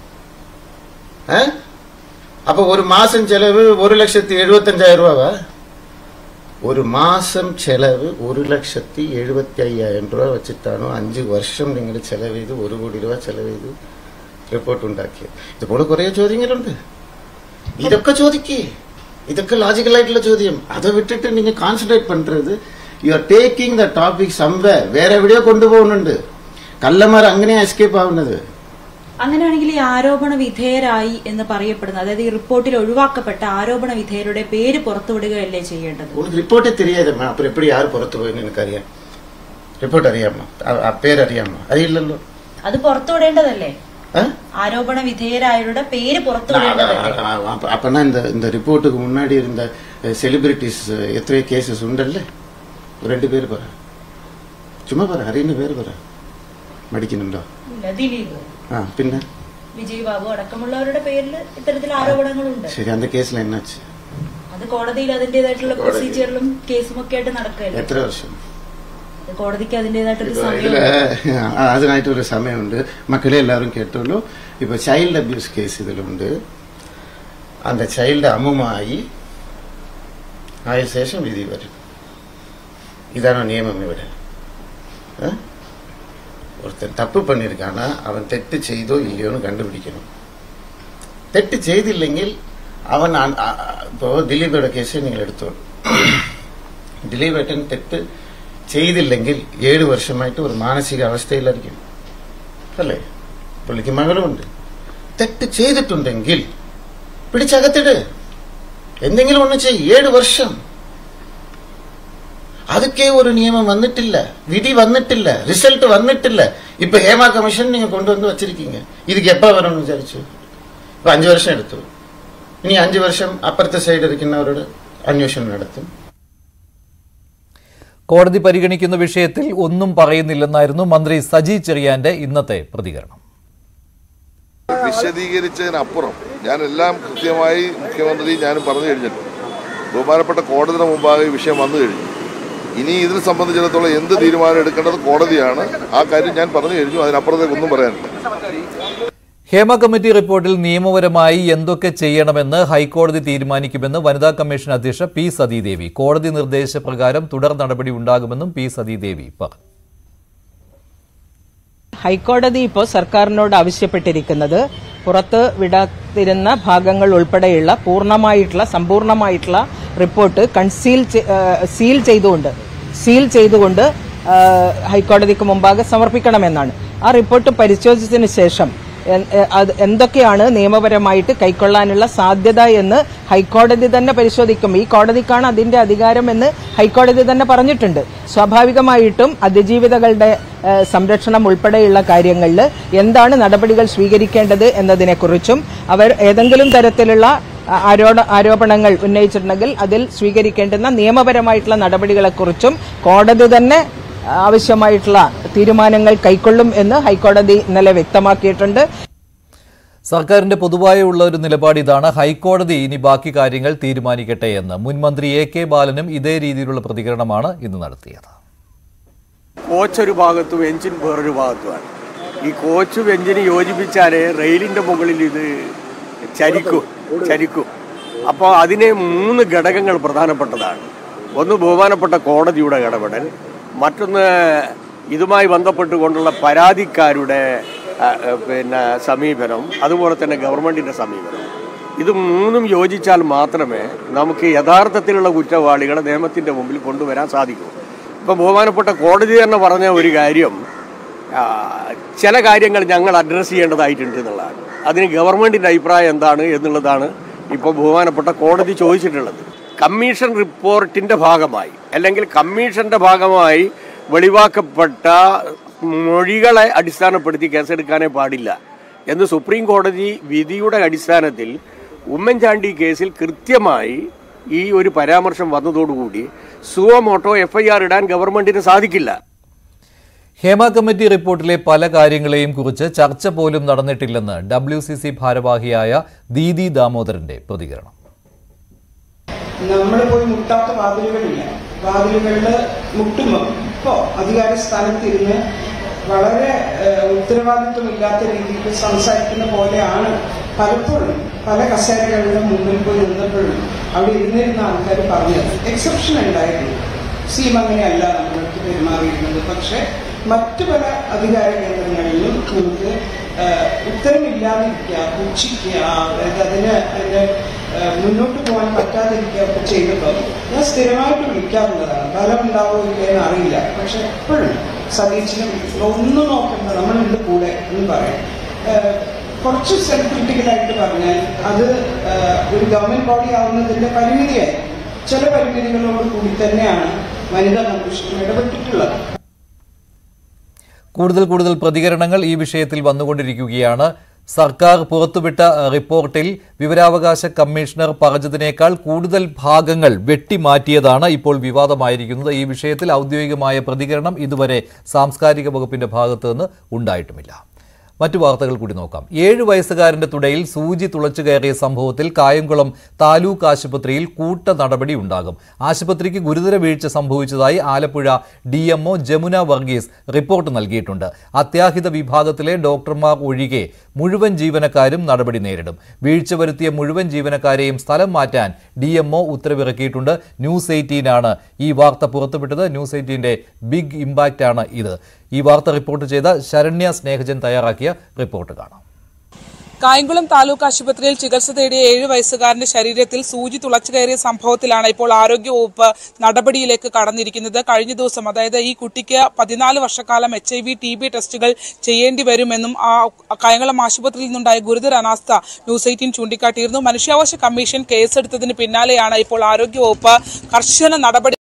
ഏ അപ്പൊ ഒരു മാസം ചെലവ് ഒരു ലക്ഷത്തി എഴുപത്തഞ്ചായിരം രൂപ ഒരു മാസം ചെലവ് ഒരു ലക്ഷത്തി എഴുപത്തി അയ്യായിരം രൂപ വെച്ചിട്ടാണ് അഞ്ച് വർഷം നിങ്ങൾ ചെലവ് ചെയ്ത് ഒരു കോടി രൂപ ചെലവ് ചെയ്ത് റിപ്പോർട്ട് ഉണ്ടാക്കിയത് ഇതുപോലെ കുറെ ചോദ്യങ്ങളുണ്ട് ഇതൊക്കെ ചോദിക്കേ ഇതൊക്കെ ലോജിക്കലായിട്ടുള്ള ചോദ്യം അത് വിട്ടിട്ട് നിങ്ങൾ കോൺസെൻട്രേറ്റ് പண்றது you are taking the topic somewhere വേറെ എവിടെയോ കൊണ്ടുപോകുന്നുണ്ട് കള്ളന്മാർ അങ്ങനെയാ എസ്കേപ്പ് ആവുന്നത് അങ്ങനെയാണെങ്കിൽ ഈ ആരോപണ വിധേയരായി എന്ന് പറയപ്പെടുന്ന അതായത് ഈ റിപ്പോർട്ടിൽ ഒഴിവാക്കപ്പെട്ട ആരോപണ വിധേയരുടെ പേര് പുറത്തുവിടുകയല്ലേ ചെയ്യേണ്ടത് உனக்கு ரிப்போர்ட்டே தெரியாதம்மா அப்புறம் எப்படி யார் புறத்து போயின்னு எனக்கு அறியாம் ரிப்போர்ட் அறியாமா அ- அ பேர் அறியாமா அது இல்லല്ലോ അത് പുറത്തുവിടേണ്ടതല്ലേ ஆ? ആരോപണ വിധേയരായവരുടെ പേര് நான் പുറത്തുവിടേണ്ടതല്ലേ அ- அ- அப்ப- அப்பனா இந்த இந்த ரிப்போர்ட்டுக்கு முன்னாடி இருந்த செலிபிரிட்டிஸ் எத்தனையோ கேசஸ் உண்டல்ல ஒரு ரெண்டு பேர் പറ ചുമ്മാ പറ അറിയുന്ന പേര് പറ മടിക്കുന്നുണ്ടോ ഇല്ല, ദിലീപ് ആ പിന്നെ വിജയ് ബാബു അടക്കമുള്ളവരുടെ പേരിൽ ഇത്തരത്തിൽ ആരോപണങ്ങളുണ്ട് ശരി അന്ത കേസിൽ എന്നാச்சு അത് കോടതിയിൽ അതിന്റേതായിട്ടുള്ള കോടതി. പ്രൊസീജിയറിലും കേസും ഒക്കെ ആയിട്ട് നടക്കുകയല്ലേ എത്ര വർഷം അത് കോടതിക്ക് അതിന്റേതായിട്ടൊരു ഇപ്പൊ സമയം ഇതില് അതിനായിട്ടൊരു സമയമുണ്ട് മക്കളെ എല്ലാവരും കേട്ടോളൂ ഇപ്പൊ ചൈൽഡ് അബ്യൂസ് കേസ് ഇതിലുണ്ട് அந்த ചൈൽഡ് അമ്മുമായി ആയ ശേഷം വിധി വരും ഇതാണോ നിയമം ഇവിടെ ഏ? ഒരുത്തൻ തപ്പ് പണിയിരിക്കാണ് അവൻ തെറ്റ് ചെയ്തോ ഇല്ലയോ എന്ന് കണ്ടുപിടിക്കണം തെറ്റ് ചെയ്തില്ലെങ്കിൽ അവൻ ആ- ആ- ഇപ്പോ ദിലീപയുടെ കേസ് നിങ്ങൾ എടുത്തോളൂ ദിലീപ് ഏട്ടൻ തെറ്റ് ചെയ്തില്ലെങ്കിൽ ഏഴ് വർഷമായിട്ട് ഒരു മാനസിക അവസ്ഥയിലായിരിക്കും അല്ലേ പുള്ളിക്ക് മകളുമുണ്ട് തെറ്റ് ചെയ്തിട്ടുണ്ടെങ്കിൽ പിടിച്ചകത്തിട് എന്തെങ്കിലും ഒന്ന് ചെയ് ഏഴ് വർഷം ಅದಕ್ಕೆ ഒരു നിയമം വന്നിട്ടില്ല വിധി വന്നിട്ടില്ല റിസൾട്ട് വന്നിട്ടില്ല ഇപ്പൊ ഹേമ കമ്മീഷൻ നിങ്ങൾ കൊണ്ടുവന്ന് വച്ചിരിക്കീங்க இதுக்கு எப்ப வரும்னு വിചാരിച്ചു ഇപ്പൊ അഞ്ചു വർഷം എടുത്തു ഇനി അഞ്ചു വർഷം അപ്പുറത്തെ സൈഡ് ഇരിക്കുന്നവരോട് അന്വേഷണം നടത്തും കോടതി പരിഗണിക്കുന്ന വിഷയത്തിൽ ഒന്നും പറയുന്നില്ലെന്നായിരുന്നു മന്ത്രി സജി ചെറിയാന്റെ ഇന്നത്തെ പ്രതികരണം വിശദീകരിച്ചതിനപ്പുറം ഞാൻ എല്ലാം കൃത്യമായി മുഖ്യമന്ത്രി ഞാനും പറഞ്ഞു കഴിഞ്ഞിട്ടുണ്ട് ബഹുമാനപ്പെട്ട കോടതിയുടെ മുമ്പാകെ ഈ വിഷയം വന്നു കഴിഞ്ഞു ഇനി ഇതിനെ സംബന്ധിച്ചിടത്തോളം എന്ത് തീരുമാനം എടുക്കേണ്ടത് കോടതിയാണ് ആ കാര്യം ഞാൻ പറഞ്ഞു കഴിഞ്ഞു അതിനപ്പുറത്തേക്ക് ഒന്നും പറയാനില്ല ഹേമ കമ്മിറ്റി റിപ്പോർട്ടിൽ നിയമപരമായി എന്തൊക്കെ ചെയ്യണമെന്ന് ഹൈക്കോടതി തീരുമാനിക്കുമെന്ന് വനിതാ കമ്മീഷൻ അധ്യക്ഷ പി സതീദേവി കോടതി നിർദ്ദേശപ്രകാരം തുടർ നടപടി ഉണ്ടാകുമെന്നും പി സതീദേവി പറഞ്ഞു ഹൈക്കോടതി ഇപ്പോൾ സർക്കാരിനോട് ആവശ്യപ്പെട്ടിരിക്കുന്നത് പുറത്ത് വിടാതിരുന്ന ഭാഗങ്ങൾ ഉൾപ്പെടെയുള്ള പൂർണ്ണമായിട്ടുള്ള സമ്പൂർണ്ണമായിട്ടുള്ള റിപ്പോർട്ട് കൺസീൽ ചെ- ആ, സീൽ ചെയ്തുകൊണ്ട് സീൽ ചെയ്തുകൊണ്ട് ആ, ഹൈക്കോടതിക്ക് മുമ്പാകെ സമർപ്പിക്കണമെന്നാണ് ആ റിപ്പോർട്ട് പരിശോധിച്ചതിന് ശേഷം എ- എ- അത് എന്തൊക്കെയാണ് നിയമപരമായിട്ട് കൈക്കൊള്ളാനുള്ള സാധ്യത എന്ന് ഹൈക്കോടതി തന്നെ പരിശോധിക്കും ഈ കോടതിക്കാണ് അതിന്റെ അധികാരം എന്ന് ഹൈക്കോടതി തന്നെ പറഞ്ഞിട്ടുണ്ട് സ്വാഭാവികമായിട്ടും അതിജീവിതകളുടെ ഏഹ്, സംരക്ഷണം ഉൾപ്പെടെയുള്ള കാര്യങ്ങളിൽ എന്താണ് നടപടികൾ സ്വീകരിക്കേണ്ടത് എന്നതിനെക്കുറിച്ചും അവർ ഏതെങ്കിലും തരത്തിലുള്ള ആ, ആരോപണ ആരോപണങ്ങൾ ഉന്നയിച്ചിട്ടുണ്ടെങ്കിൽ അതിൽ സ്വീകരിക്കേണ്ടുന്ന നിയമപരമായിട്ടുള്ള നടപടികളെക്കുറിച്ചും കോടതി തന്നെ ആവശ്യമായിട്ടുള്ള തീരുമാനങ്ങൾ കൈക്കൊള്ളും എന്ന് ഹൈക്കോടതി ഇന്നലെ വ്യക്തമാക്കിയിട്ടുണ്ട് സർക്കാരിന്റെ പൊതുവായ ഉള്ള ഒരു നിലപാട് ഇതാണ് ഹൈക്കോടതി ഇനി ബാക്കി കാര്യങ്ങൾ തീരുമാനിക്കട്ടെ എന്ന് മുൻ മന്ത്രി എ കെ ബാലനും ഇതേ രീതിയിലുള്ള പ്രതികരണമാണ് ഇന്ന് നടത്തിയത് കോച്ച് ഒരു ഭാഗത്തും എഞ്ചിൻ വേറൊരു ഭാഗത്തുമാണ് ഈ കോച്ചും എഞ്ചിന് യോജിപ്പിച്ചാലേ റെയിലിന്റെ മുകളിൽ ഇത് ചരിക്കും ചരിക്കും അപ്പോൾ അതിന് മൂന്ന് ഘടകങ്ങൾ പ്രധാനപ്പെട്ടതാണ് ഒന്ന് ബഹുമാനപ്പെട്ട കോടതിയുടെ ഇടപെടൽ മറ്റൊന്ന് ഇതുമായി ബന്ധപ്പെട്ടുകൊണ്ടുള്ള പരാതിക്കാരുടെ ആ, ആ, പിന്നെ സമീപനം അതുപോലെ തന്നെ ഗവൺമെന്റിന്റെ സമീപനം ഇത് മൂന്നും യോജിച്ചാൽ മാത്രമേ നമുക്ക് യഥാർത്ഥത്തിലുള്ള കുറ്റവാളികളെ നിയമത്തിന്റെ മുമ്പിൽ കൊണ്ടുവരാൻ സാധിക്കൂ ഇപ്പം ബഹുമാനപ്പെട്ട കോടതി തന്നെ പറഞ്ഞ ഒരു കാര്യം ആ, ചില കാര്യങ്ങൾ ഞങ്ങൾ അഡ്രസ്സ് ചെയ്യേണ്ടതായിട്ടുണ്ട് എന്നുള്ളതാണ് അതിന് ഗവൺമെന്റിന്റെ അഭിപ്രായം എന്താണ് എന്നുള്ളതാണ് ഇപ്പോൾ ബഹുമാനപ്പെട്ട കോടതി ചോദിച്ചിട്ടുള്ളത് കമ്മീഷൻ റിപ്പോർട്ടിന്റെ ഭാഗമായി അല്ലെങ്കിൽ കമ്മീഷന്റെ ഭാഗമായി വെളിവാക്കപ്പെട്ട മൊഴികളെ അടിസ്ഥാനപ്പെടുത്തി കേസെടുക്കാനേ പാടില്ല എന്ന് സുപ്രീം കോടതി വിധിയുടെ അടിസ്ഥാനത്തിൽ ഉമ്മൻചാണ്ടി കേസിൽ കൃത്യമായി ഈ ഒരു പരാമർശം വന്നതോടുകൂടി സുവമോട്ടോ എഫ്ഐആർ ഇടാൻ ഗവൺമെന്റിന് സാധിക്കില്ല ഹേമ കമ്മിറ്റി റിപ്പോർട്ടിലെ പല കാര്യങ്ങളെയും കുറിച്ച് ചർച്ച പോലും നടന്നിട്ടില്ലെന്ന് ഡബ്ല്യു സി സി ഭാരവാഹിയായ ദീദി ദാമോദരന്റെ പ്രതികരണം നമ്മൾ പോയി മുട്ടാത്ത വാതിലുകളില്ല വാതിലുകളിൽ മുട്ടുമ്പോൾ ഇപ്പോ അധികാര സ്ഥാനത്തിരുന്ന് വളരെ ഏഹ്, ഉത്തരവാദിത്വമില്ലാത്ത രീതിയിൽ സംസാരിക്കുന്ന പോലെയാണ് പലപ്പോഴും പല കസേരകളുടെ മുമ്പിൽ പോയി നിന്നപ്പോഴും അവിടെ ഇരുന്നിരുന്ന ആൾക്കാർ പറഞ്ഞത് എക്സെപ്ഷൻ ഉണ്ടായിരുന്നു സീം അങ്ങനെയല്ല നമ്മളടുത്ത് പെരുമാറിയിരുന്നത് പക്ഷെ മറ്റു പല അധികാര കേന്ദ്രങ്ങളിലും നമുക്ക് ഏഹ്, ഉത്തരമില്ലാതിരിക്കുക പുച്ഛിക്കുക അതായത് അതിന് അതിന് ഏഹ്, മുന്നോട്ട് പോകാൻ പറ്റാതിരിക്കുക ഒക്കെ ചെയ്തപ്പോൾ ഞാൻ സ്ഥിരമായിട്ട് വിളിക്കാറുള്ളതാണ് ഫലം ഉണ്ടാവോ ഇല്ലെന്ന് അറിയില്ല പക്ഷെ എപ്പോഴും സതീശിനെ വിളിക്കുമ്പോൾ ഒന്നും നോക്കണ്ട നമ്മളുണ്ട് കൂടെ എന്ന് പറയും ഏഹ്, കുറച്ച് സെൽഫ് ക്രിട്ടിക്കലായിട്ട് പറഞ്ഞാൽ അത് ഏഹ്, ഒരു ഗവൺമെന്റ് ബോഡി ആവുന്നതിന്റെ പരിമിതിയായി ചില പരിമിതികളോട് കൂടി തന്നെയാണ് വനിതാ കമ്മീഷൻ ഇടപെട്ടിട്ടുള്ളത് കൂടുതൽ കൂടുതൽ പ്രതികരണങ്ങൾ ഈ വിഷയത്തിൽ വന്നുകൊണ്ടിരിക്കുകയാണ് സർക്കാർ പുറത്തുവിട്ട അഹ്, റിപ്പോർട്ടിൽ വിവരാവകാശ കമ്മീഷണർ പറഞ്ഞതിനേക്കാൾ കൂടുതൽ ഭാഗങ്ങൾ വെട്ടിമാറ്റിയതാണ് ഇപ്പോൾ വിവാദമായിരിക്കുന്നത് ഈ വിഷയത്തിൽ ഔദ്യോഗികമായ പ്രതികരണം ഇതുവരെ സാംസ്കാരിക വകുപ്പിന്റെ ഭാഗത്തു നിന്ന് ഉണ്ടായിട്ടുമില്ല മറ്റു വാർത്തകൾ കൂടി നോക്കാം ഏഴ് വയസ്സുകാരന്റെ തുടയിൽ സൂചി തുളച്ചു കയറിയ സംഭവത്തിൽ കായംകുളം താലൂക്ക് ആശുപത്രിയിൽ കൂട്ട നടപടി ഉണ്ടാകും ആശുപത്രിക്ക് ഗുരുതര വീഴ്ച സംഭവിച്ചതായി Alappuzha D MO Jamuna Varghese report നൽകിയിട്ടുണ്ട് അത്യാഹിത വിഭാഗത്തിലെ ഡോക്ടർമാർ ഒഴികെ മുഴുവൻ ജീവനക്കാരും നടപടി നേരിടും വീഴ്ച വരുത്തിയ മുഴുവൻ ജീവനക്കാരെയും സ്ഥലം മാറ്റാൻ ഡി എംഒ ഉത്തരവിറക്കിയിട്ടുണ്ട് ന്യൂസ് എയ്റ്റീനാണ് ഈ വാർത്ത പുറത്തുവിട്ടത് ന്യൂസ് എയ്റ്റീന്റെ ബിഗ് ഇമ്പാക്റ്റ് ആണ് ഇത് ഈ വാർത്ത റിപ്പോർട്ട് ചെയ്ത ശരണ്യ സ്നേഹജൻ തയ്യാറാക്കിയ റിപ്പോർട്ട് കാണാം കായംകുളം താലൂക്ക് ആശുപത്രിയിൽ ചികിത്സ തേടിയ ഏഴ് വയസ്സുകാരന്റെ ശരീരത്തിൽ സൂചി തുളച്ചു കയറിയ സംഭവത്തിലാണ് ഇപ്പോൾ ആരോഗ്യവകുപ്പ് നടപടിയിലേക്ക് കടന്നിരിക്കുന്നത് കഴിഞ്ഞ ദിവസം അതായത് ഈ കുട്ടിക്ക് പതിനാല് വർഷക്കാലം H I V T B ടെസ്റ്റുകൾ ചെയ്യേണ്ടി വരുമെന്നും ആ കായംകുളം ആശുപത്രിയിൽ നിന്നുണ്ടായ ഗുരുതര അനാസ്ഥ ന്യൂസ് എയ്റ്റീൻ ചൂണ്ടിക്കാട്ടിയിരുന്നു മനുഷ്യാവകാശ കമ്മീഷൻ കേസെടുത്തതിന് പിന്നാലെയാണ് ഇപ്പോൾ ആരോഗ്യവകുപ്പ് കർശന നടപടി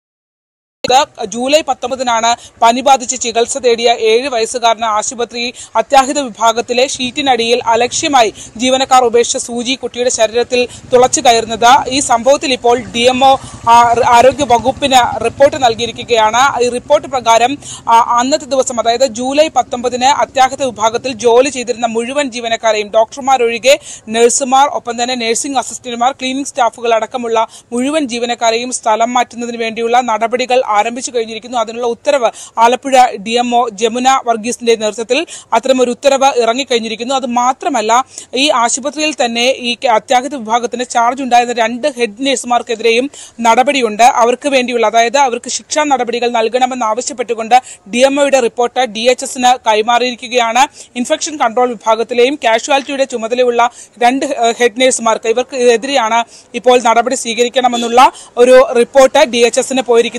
ഇത് ജൂലൈ പത്തൊമ്പതിനാണ് പനി ബാധിച്ച് ചികിത്സ തേടിയ ഏഴ് വയസ്സുകാരന് ആശുപത്രി അത്യാഹിത വിഭാഗത്തിലെ ഷീറ്റിനടിയിൽ അലക്ഷ്യമായി ജീവനക്കാർ ഉപേക്ഷിച്ച സൂചി കുട്ടിയുടെ ശരീരത്തിൽ തുളച്ചു കയറുന്നത് ഈ സംഭവത്തിൽ ഇപ്പോൾ ഡി എംഒ ആരോഗ്യ വകുപ്പിന് റിപ്പോർട്ട് നൽകിയിരിക്കുകയാണ് ഈ റിപ്പോർട്ട് പ്രകാരം ആ, അന്നത്തെ ദിവസം അതായത് ജൂലൈ പത്തൊമ്പതിന് അത്യാഹിത വിഭാഗത്തിൽ ജോലി ചെയ്തിരുന്ന മുഴുവൻ ജീവനക്കാരെയും ഡോക്ടർമാരൊഴികെ നഴ്സുമാർ ഒപ്പം തന്നെ നഴ്സിംഗ് അസിസ്റ്റന്റുമാർ ക്ലീനിംഗ് സ്റ്റാഫുകൾ അടക്കമുള്ള മുഴുവൻ ജീവനക്കാരെയും സ്ഥലം മാറ്റുന്നതിന് വേണ്ടിയുള്ള നടപടികൾ ആരംഭിച്ചു കഴിഞ്ഞിരിക്കുന്നു അതിനുള്ള ഉത്തരവ് ആലപ്പുഴ ഡി എംഒ ജമുന വർഗീസിന്റെ നേതൃത്വത്തിൽ അത്തരമൊരു ഉത്തരവ് ഇറങ്ങിക്കഴിഞ്ഞിരിക്കുന്നു അത് മാത്രമല്ല ഈ ആശുപത്രിയിൽ തന്നെ ഈ അത്യാഹിത വിഭാഗത്തിന് ചാർജ് ഉണ്ടായിരുന്ന രണ്ട് ഹെഡ് നഴ്സുമാർക്കെതിരെയും നടപടിയുണ്ട് അവർക്ക് വേണ്ടിയുള്ള അതായത് അവർക്ക് ശിക്ഷാ നടപടികൾ നൽകണമെന്ന് ആവശ്യപ്പെട്ടുകൊണ്ട് ഡി എംഒയുടെ റിപ്പോർട്ട് ഡി എച്ച് എസിന് കൈമാറിയിരിക്കുകയാണ് ഇൻഫെക്ഷൻ കൺട്രോൾ വിഭാഗത്തിലെയും കാഷ്വാലിറ്റിയുടെ ചുമതലയുള്ള രണ്ട് ഹെഡ് നഴ്സുമാർക്ക് ഇവർക്ക് എതിരെയാണ് ഇപ്പോൾ നടപടി സ്വീകരിക്കണമെന്നുള്ള ഒരു റിപ്പോർട്ട് ഡി എച്ച് എസിന് പോയിരിക്കുന്നത് അത്തരത്തിൽ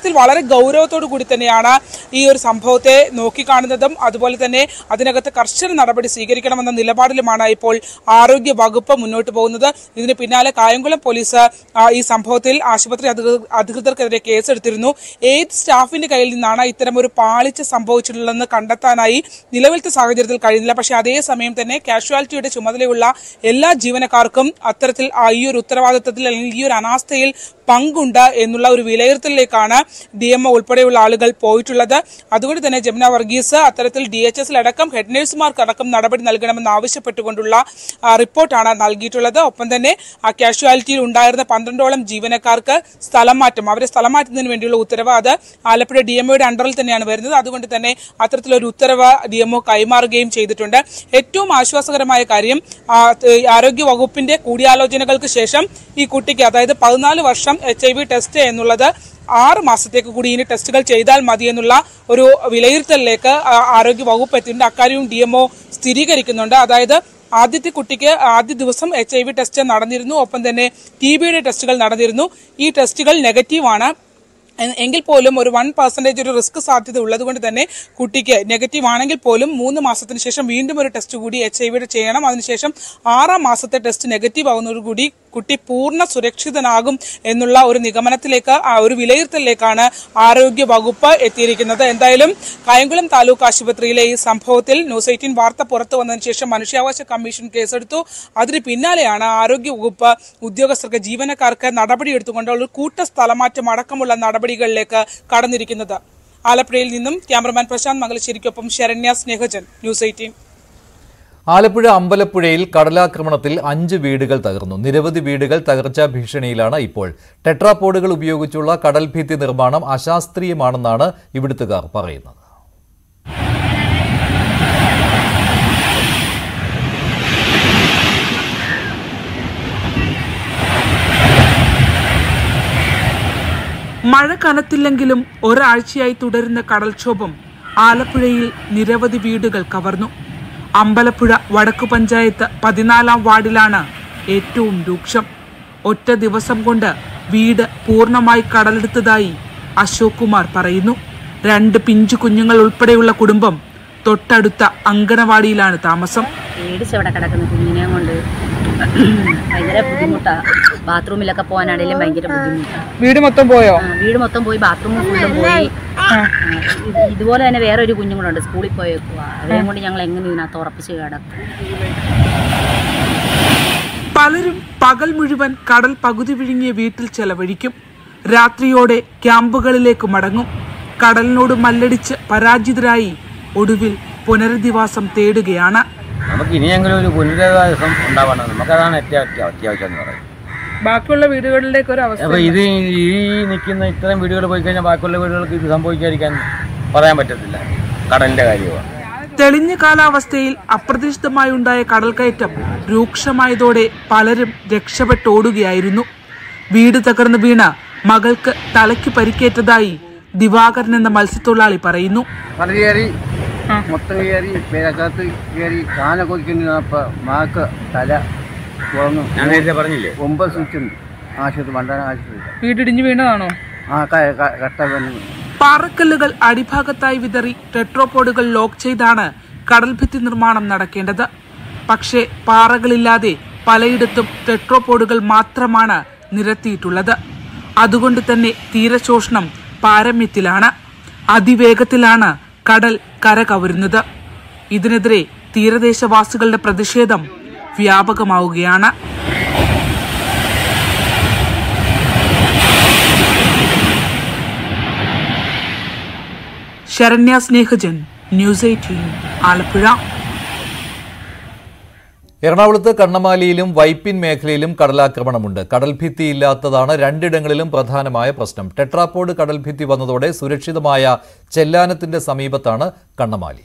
അത്തരത്തിൽ വളരെ ഗൗരവത്തോടു കൂടി തന്നെയാണ് ഈ ഒരു സംഭവത്തെ നോക്കിക്കാണുന്നതും അതുപോലെ തന്നെ അതിനകത്ത് കർശന നടപടി സ്വീകരിക്കണമെന്ന നിലപാടിലുമാണ് ഇപ്പോൾ ആരോഗ്യ വകുപ്പ് മുന്നോട്ട് പോകുന്നത് ഇതിന് പിന്നാലെ കായംകുളം പോലീസ് ആ, ഈ സംഭവത്തിൽ ആശുപത്രി അധികൃ- അധികൃതർക്കെതിരെ കേസെടുത്തിരുന്നു ഏത് സ്റ്റാഫിന്റെ കയ്യിൽ നിന്നാണ് ഇത്തരം ഒരു പാളിച്ച സംഭവിച്ചിട്ടുള്ളതെന്ന് കണ്ടെത്താനായി നിലവിലത്തെ സാഹചര്യത്തിൽ കഴിയുന്നില്ല പക്ഷേ അതേസമയം തന്നെ കാഷ്വാലിറ്റിയുടെ ചുമതലയുള്ള എല്ലാ ജീവനക്കാർക്കും അത്തരത്തിൽ ആ ഈ ഒരു ഉത്തരവാദിത്തത്തിൽ അല്ലെങ്കിൽ ഈ ഒരു അനാസ്ഥയിൽ പങ്കുണ്ട് എന്നുള്ള ഒരു വിലയിരുത്തലിലേക്കാണ് ഡി എം ഉൾപ്പെടെയുള്ള ആളുകൾ പോയിട്ടുള്ളത് അതുകൊണ്ട് തന്നെ ജമുന വർഗീസ് അത്തരത്തിൽ ഡി എച്ച് എസിലടക്കം ഹെഡ് നഴ്സുമാർക്ക് അടക്കം നടപടി നൽകണമെന്ന് ആവശ്യപ്പെട്ടുകൊണ്ടുള്ള ആ, റിപ്പോർട്ടാണ് നൽകിയിട്ടുള്ളത് ഒപ്പം തന്നെ ആ കാഷ്വാലിറ്റിയിൽ ഉണ്ടായിരുന്ന പന്ത്രണ്ടോളം ജീവനക്കാർക്ക് സ്ഥലം മാറ്റം അവരെ സ്ഥലം മാറ്റുന്നതിന് വേണ്ടിയുള്ള ഉത്തരവ് അത് ആലപ്പുഴ ഡി എംഒയുടെ അണ്ടറിൽ തന്നെയാണ് വരുന്നത് അതുകൊണ്ട് തന്നെ അത്തരത്തിലൊരു ഉത്തരവ് ഡി എംഒ കൈമാറുകയും ചെയ്തിട്ടുണ്ട് ഏറ്റവും ആശ്വാസകരമായ കാര്യം ആ, ത- ആരോഗ്യ വകുപ്പിന്റെ കൂടിയാലോചനകൾക്ക് ശേഷം ഈ കുട്ടിക്ക് അതായത് പതിനാല് വർഷം എച്ച് ഐ വി ടെസ്റ്റ് എന്നുള്ളത് ആറ് മാസത്തേക്ക് കൂടി ഇനി ടെസ്റ്റുകൾ ചെയ്താൽ മതി എന്നുള്ള ഒരു വിലയിരുത്തലിലേക്ക് ആ, ആരോഗ്യ വകുപ്പ് എത്തിയിട്ടുണ്ട് അക്കാര്യവും ഡി എംഒ സ്ഥിരീകരിക്കുന്നുണ്ട് അതായത് ആദ്യത്തെ കുട്ടിക്ക് ആദ്യ ദിവസം എച്ച് ഐ വി ടെസ്റ്റ് നടന്നിരുന്നു ഒപ്പം തന്നെ ടി ബിയുടെ ടെസ്റ്റുകൾ നടന്നിരുന്നു ഈ ടെസ്റ്റുകൾ നെഗറ്റീവാണ് എ- എങ്കിൽ പോലും ഒരു വൺ പെർസെന്റേജ് ഒരു റിസ്ക് സാധ്യത ഉള്ളതുകൊണ്ട് തന്നെ കുട്ടിക്ക് നെഗറ്റീവ് ആണെങ്കിൽ പോലും മൂന്ന് മാസത്തിന് ശേഷം വീണ്ടും ഒരു ടെസ്റ്റ് കൂടി എച്ച് ഐ വിയുടെ ചെയ്യണം അതിനുശേഷം ആറാം മാസത്തെ ടെസ്റ്റ് നെഗറ്റീവ് ആവുന്നതോടുകൂടി കുട്ടി പൂർണ്ണ സുരക്ഷിതനാകും എന്നുള്ള ഒരു നിഗമനത്തിലേക്ക് ആ ഒരു വിലയിരുത്തലിലേക്കാണ് ആരോഗ്യ വകുപ്പ് എത്തിയിരിക്കുന്നത് എന്തായാലും കായംകുളം താലൂക്ക് ആശുപത്രിയിലെ ഈ സംഭവത്തിൽ ന്യൂസ് എയ്റ്റീൻ വാർത്ത പുറത്തു വന്നതിന് ശേഷം മനുഷ്യാവകാശ കമ്മീഷൻ കേസെടുത്തു അതിന് പിന്നാലെയാണ് ആരോഗ്യ വകുപ്പ് ഉദ്യോഗസ്ഥർക്ക് ജീവനക്കാർക്ക് നടപടിയെടുത്തുകൊണ്ട് ഒരു കൂട്ട സ്ഥലമാറ്റം അടക്കമുള്ള നടപടികളിലേക്ക് കടന്നിരിക്കുന്നത് ആലപ്പുഴയിൽ നിന്നും ക്യാമറമാൻ പ്രശാന്ത് മംഗലശ്ശേരിക്കൊപ്പം ശരണ്യ സ്നേഹജൻ ന്യൂസ് എയ്റ്റീൻ ആലപ്പുഴ അമ്പലപ്പുഴയിൽ കടലാക്രമണത്തിൽ അഞ്ച് വീടുകൾ തകർന്നു നിരവധി വീടുകൾ തകർച്ചാ ഭീഷണിയിലാണ് ഇപ്പോൾ ടെട്രാപോഡുകൾ ഉപയോഗിച്ചുള്ള കടൽ ഭിത്തി നിർമ്മാണം അശാസ്ത്രീയമാണെന്നാണ് ഇവിടുത്തുകാർ പറയുന്നത് മഴ കനത്തില്ലെങ്കിലും ഒരാഴ്ചയായി തുടരുന്ന കടൽക്ഷോഭം ആലപ്പുഴയിൽ നിരവധി വീടുകൾ കവർന്നു അമ്പലപ്പുഴ വടക്കു പഞ്ചായത്ത് പതിനാലാം വാർഡിലാണ് ഏറ്റവും രൂക്ഷം ഒറ്റ ദിവസം കൊണ്ട് വീട് പൂർണ്ണമായി കടലെടുത്തതായി അശോക് കുമാർ പറയുന്നു രണ്ട് പിഞ്ചു കുഞ്ഞുങ്ങൾ ഉൾപ്പെടെയുള്ള കുടുംബം തൊട്ടടുത്ത അങ്കണവാടിയിലാണ് താമസം പേടിച്ചവിടെ കിടക്കുന്ന കുഞ്ഞിനെയും കൊണ്ട് ഭയങ്കര ബുദ്ധിമുട്ടാ ബാത്റൂമിലൊക്കെ പോകാനാണെങ്കിലും ഭയങ്കര ബുദ്ധിമുട്ടാ വീട് മൊത്തം പോയോ ആ, വീട് മൊത്തം പോയി ബാത്റൂം ഫുള്ളും പോയി ആ, ഇത് ഇതുപോലെ തന്നെ വേറെ ഒരു കുഞ്ഞും കൂടെ ഉണ്ട് സ്കൂളിൽ പോയേക്കുക അവരെയും കൊണ്ട് ഞങ്ങൾ എങ്ങനെ ഇതിനകത്ത് ഉറപ്പിച്ച് കിടക്കും പലരും പകൽ മുഴുവൻ കടൽ പകുതി വിഴുങ്ങിയ വീട്ടിൽ ചെലവഴിക്കും രാത്രിയോടെ ക്യാമ്പുകളിലേക്ക് മടങ്ങും കടലിനോട് മല്ലടിച്ച് പരാജിതരായി ഒടുവിൽ പുനരധിവാസം തേടുകയാണ് നമുക്ക് ഇനിയെങ്കിലും ഒരു പുനരധിവാസം ഉണ്ടാവണം നമുക്കതാണ് ഏറ്റവും അത്യ- അത്യാവശ്യം എന്ന് പറയുന്നത് ബാക്കിയുള്ള വീടുകളിലേക്ക് ഒരു അപ്പൊ ഇത് ഈ നിൽക്കുന്ന ഇത്രയും വീടുകൾ പോയി കഴിഞ്ഞാൽ ബാക്കിയുള്ള വീടുകൾക്ക് ഇത് സംഭവിക്കാതിരിക്കാൻ പറയാൻ പറ്റത്തില്ല കടലിന്റെ കാര്യമാണ് തെളിഞ്ഞ കാലാവസ്ഥയിൽ അപ്രതീക്ഷിതമായി ഉണ്ടായ കടൽക്കയറ്റം രൂക്ഷമായതോടെ പലരും രക്ഷപ്പെട്ടോടുകയായിരുന്നു വീട് തകർന്ന് വീണ് മകൾക്ക് തലയ്ക്ക് പരിക്കേറ്റതായി ദിവാകരൻ എന്ന മത്സ്യത്തൊഴിലാളി പറയുന്നു കടൽ കയറി മൊത്തം കയറി പേരക്കകത്ത് കയറി കാന കൊതിക്കുന്നപ്പോ മാക്ക് തല തുറന്നു ഞാൻ നേരത്തെ പറഞ്ഞില്ലേ ഒമ്പത് സ്വിച്ച് ഉണ്ട് ആശുപത്രി മണ്ടാന ആശുപത്രി വീടിടിഞ്ഞു വീണതാണോ ആ ക- ക- കട്ട വന്നു പാറക്കല്ലുകൾ അടിഭാഗത്തായി വിതറി ടെട്രോപോഡുകൾ ലോക്ക് ചെയ്താണ് കടൽഭിത്തി നിർമ്മാണം നടക്കേണ്ടത് പക്ഷേ പാറകളില്ലാതെ പലയിടത്തും ടെട്രോപോഡുകൾ മാത്രമാണ് നിരത്തിയിട്ടുള്ളത് അതുകൊണ്ട് തന്നെ തീരശോഷണം പാരമ്യത്തിലാണ് അതിവേഗത്തിലാണ് കടൽ കര കവരുന്നത് ഇതിനെതിരെ തീരദേശവാസികളുടെ പ്രതിഷേധം വ്യാപകമാവുകയാണ് ശരണ്യ സ്നേഹജൻ ന്യൂസ് എയ്റ്റീൻ ആലപ്പുഴ എറണാകുളത്ത് കണ്ണമാലിയിലും വൈപ്പിൻ മേഖലയിലും കടലാക്രമണമുണ്ട് കടൽഭിത്തി ഇല്ലാത്തതാണ് രണ്ടിടങ്ങളിലും പ്രധാനമായ പ്രശ്നം ടെട്രാപ്പോഡ് കടൽഭിത്തി വന്നതോടെ സുരക്ഷിതമായ ചെല്ലാനത്തിന്റെ സമീപത്താണ് കണ്ണമാലി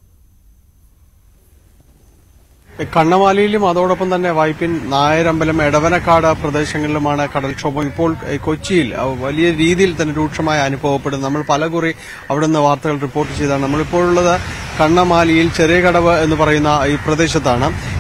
കണ്ണമാലിയിലും അതോടൊപ്പം തന്നെ വൈപ്പിൻ നായരമ്പലം എടവനക്കാട് പ്രദേശങ്ങളിലുമാണ് കടൽക്ഷോഭം ഇപ്പോൾ ഏ, കൊച്ചിയിൽ അ, വലിയ രീതിയിൽ തന്നെ രൂക്ഷമായി അനുഭവപ്പെടുന്നു നമ്മൾ പലകുറി അവിടെ നിന്ന് വാർത്തകൾ റിപ്പോർട്ട് ചെയ്താണ് നമ്മളിപ്പോഴുള്ളത് കണ്ണമാലിയിൽ ചെറിയ കടവ് എന്ന് പറയുന്ന ഈ പ്രദേശത്താണ്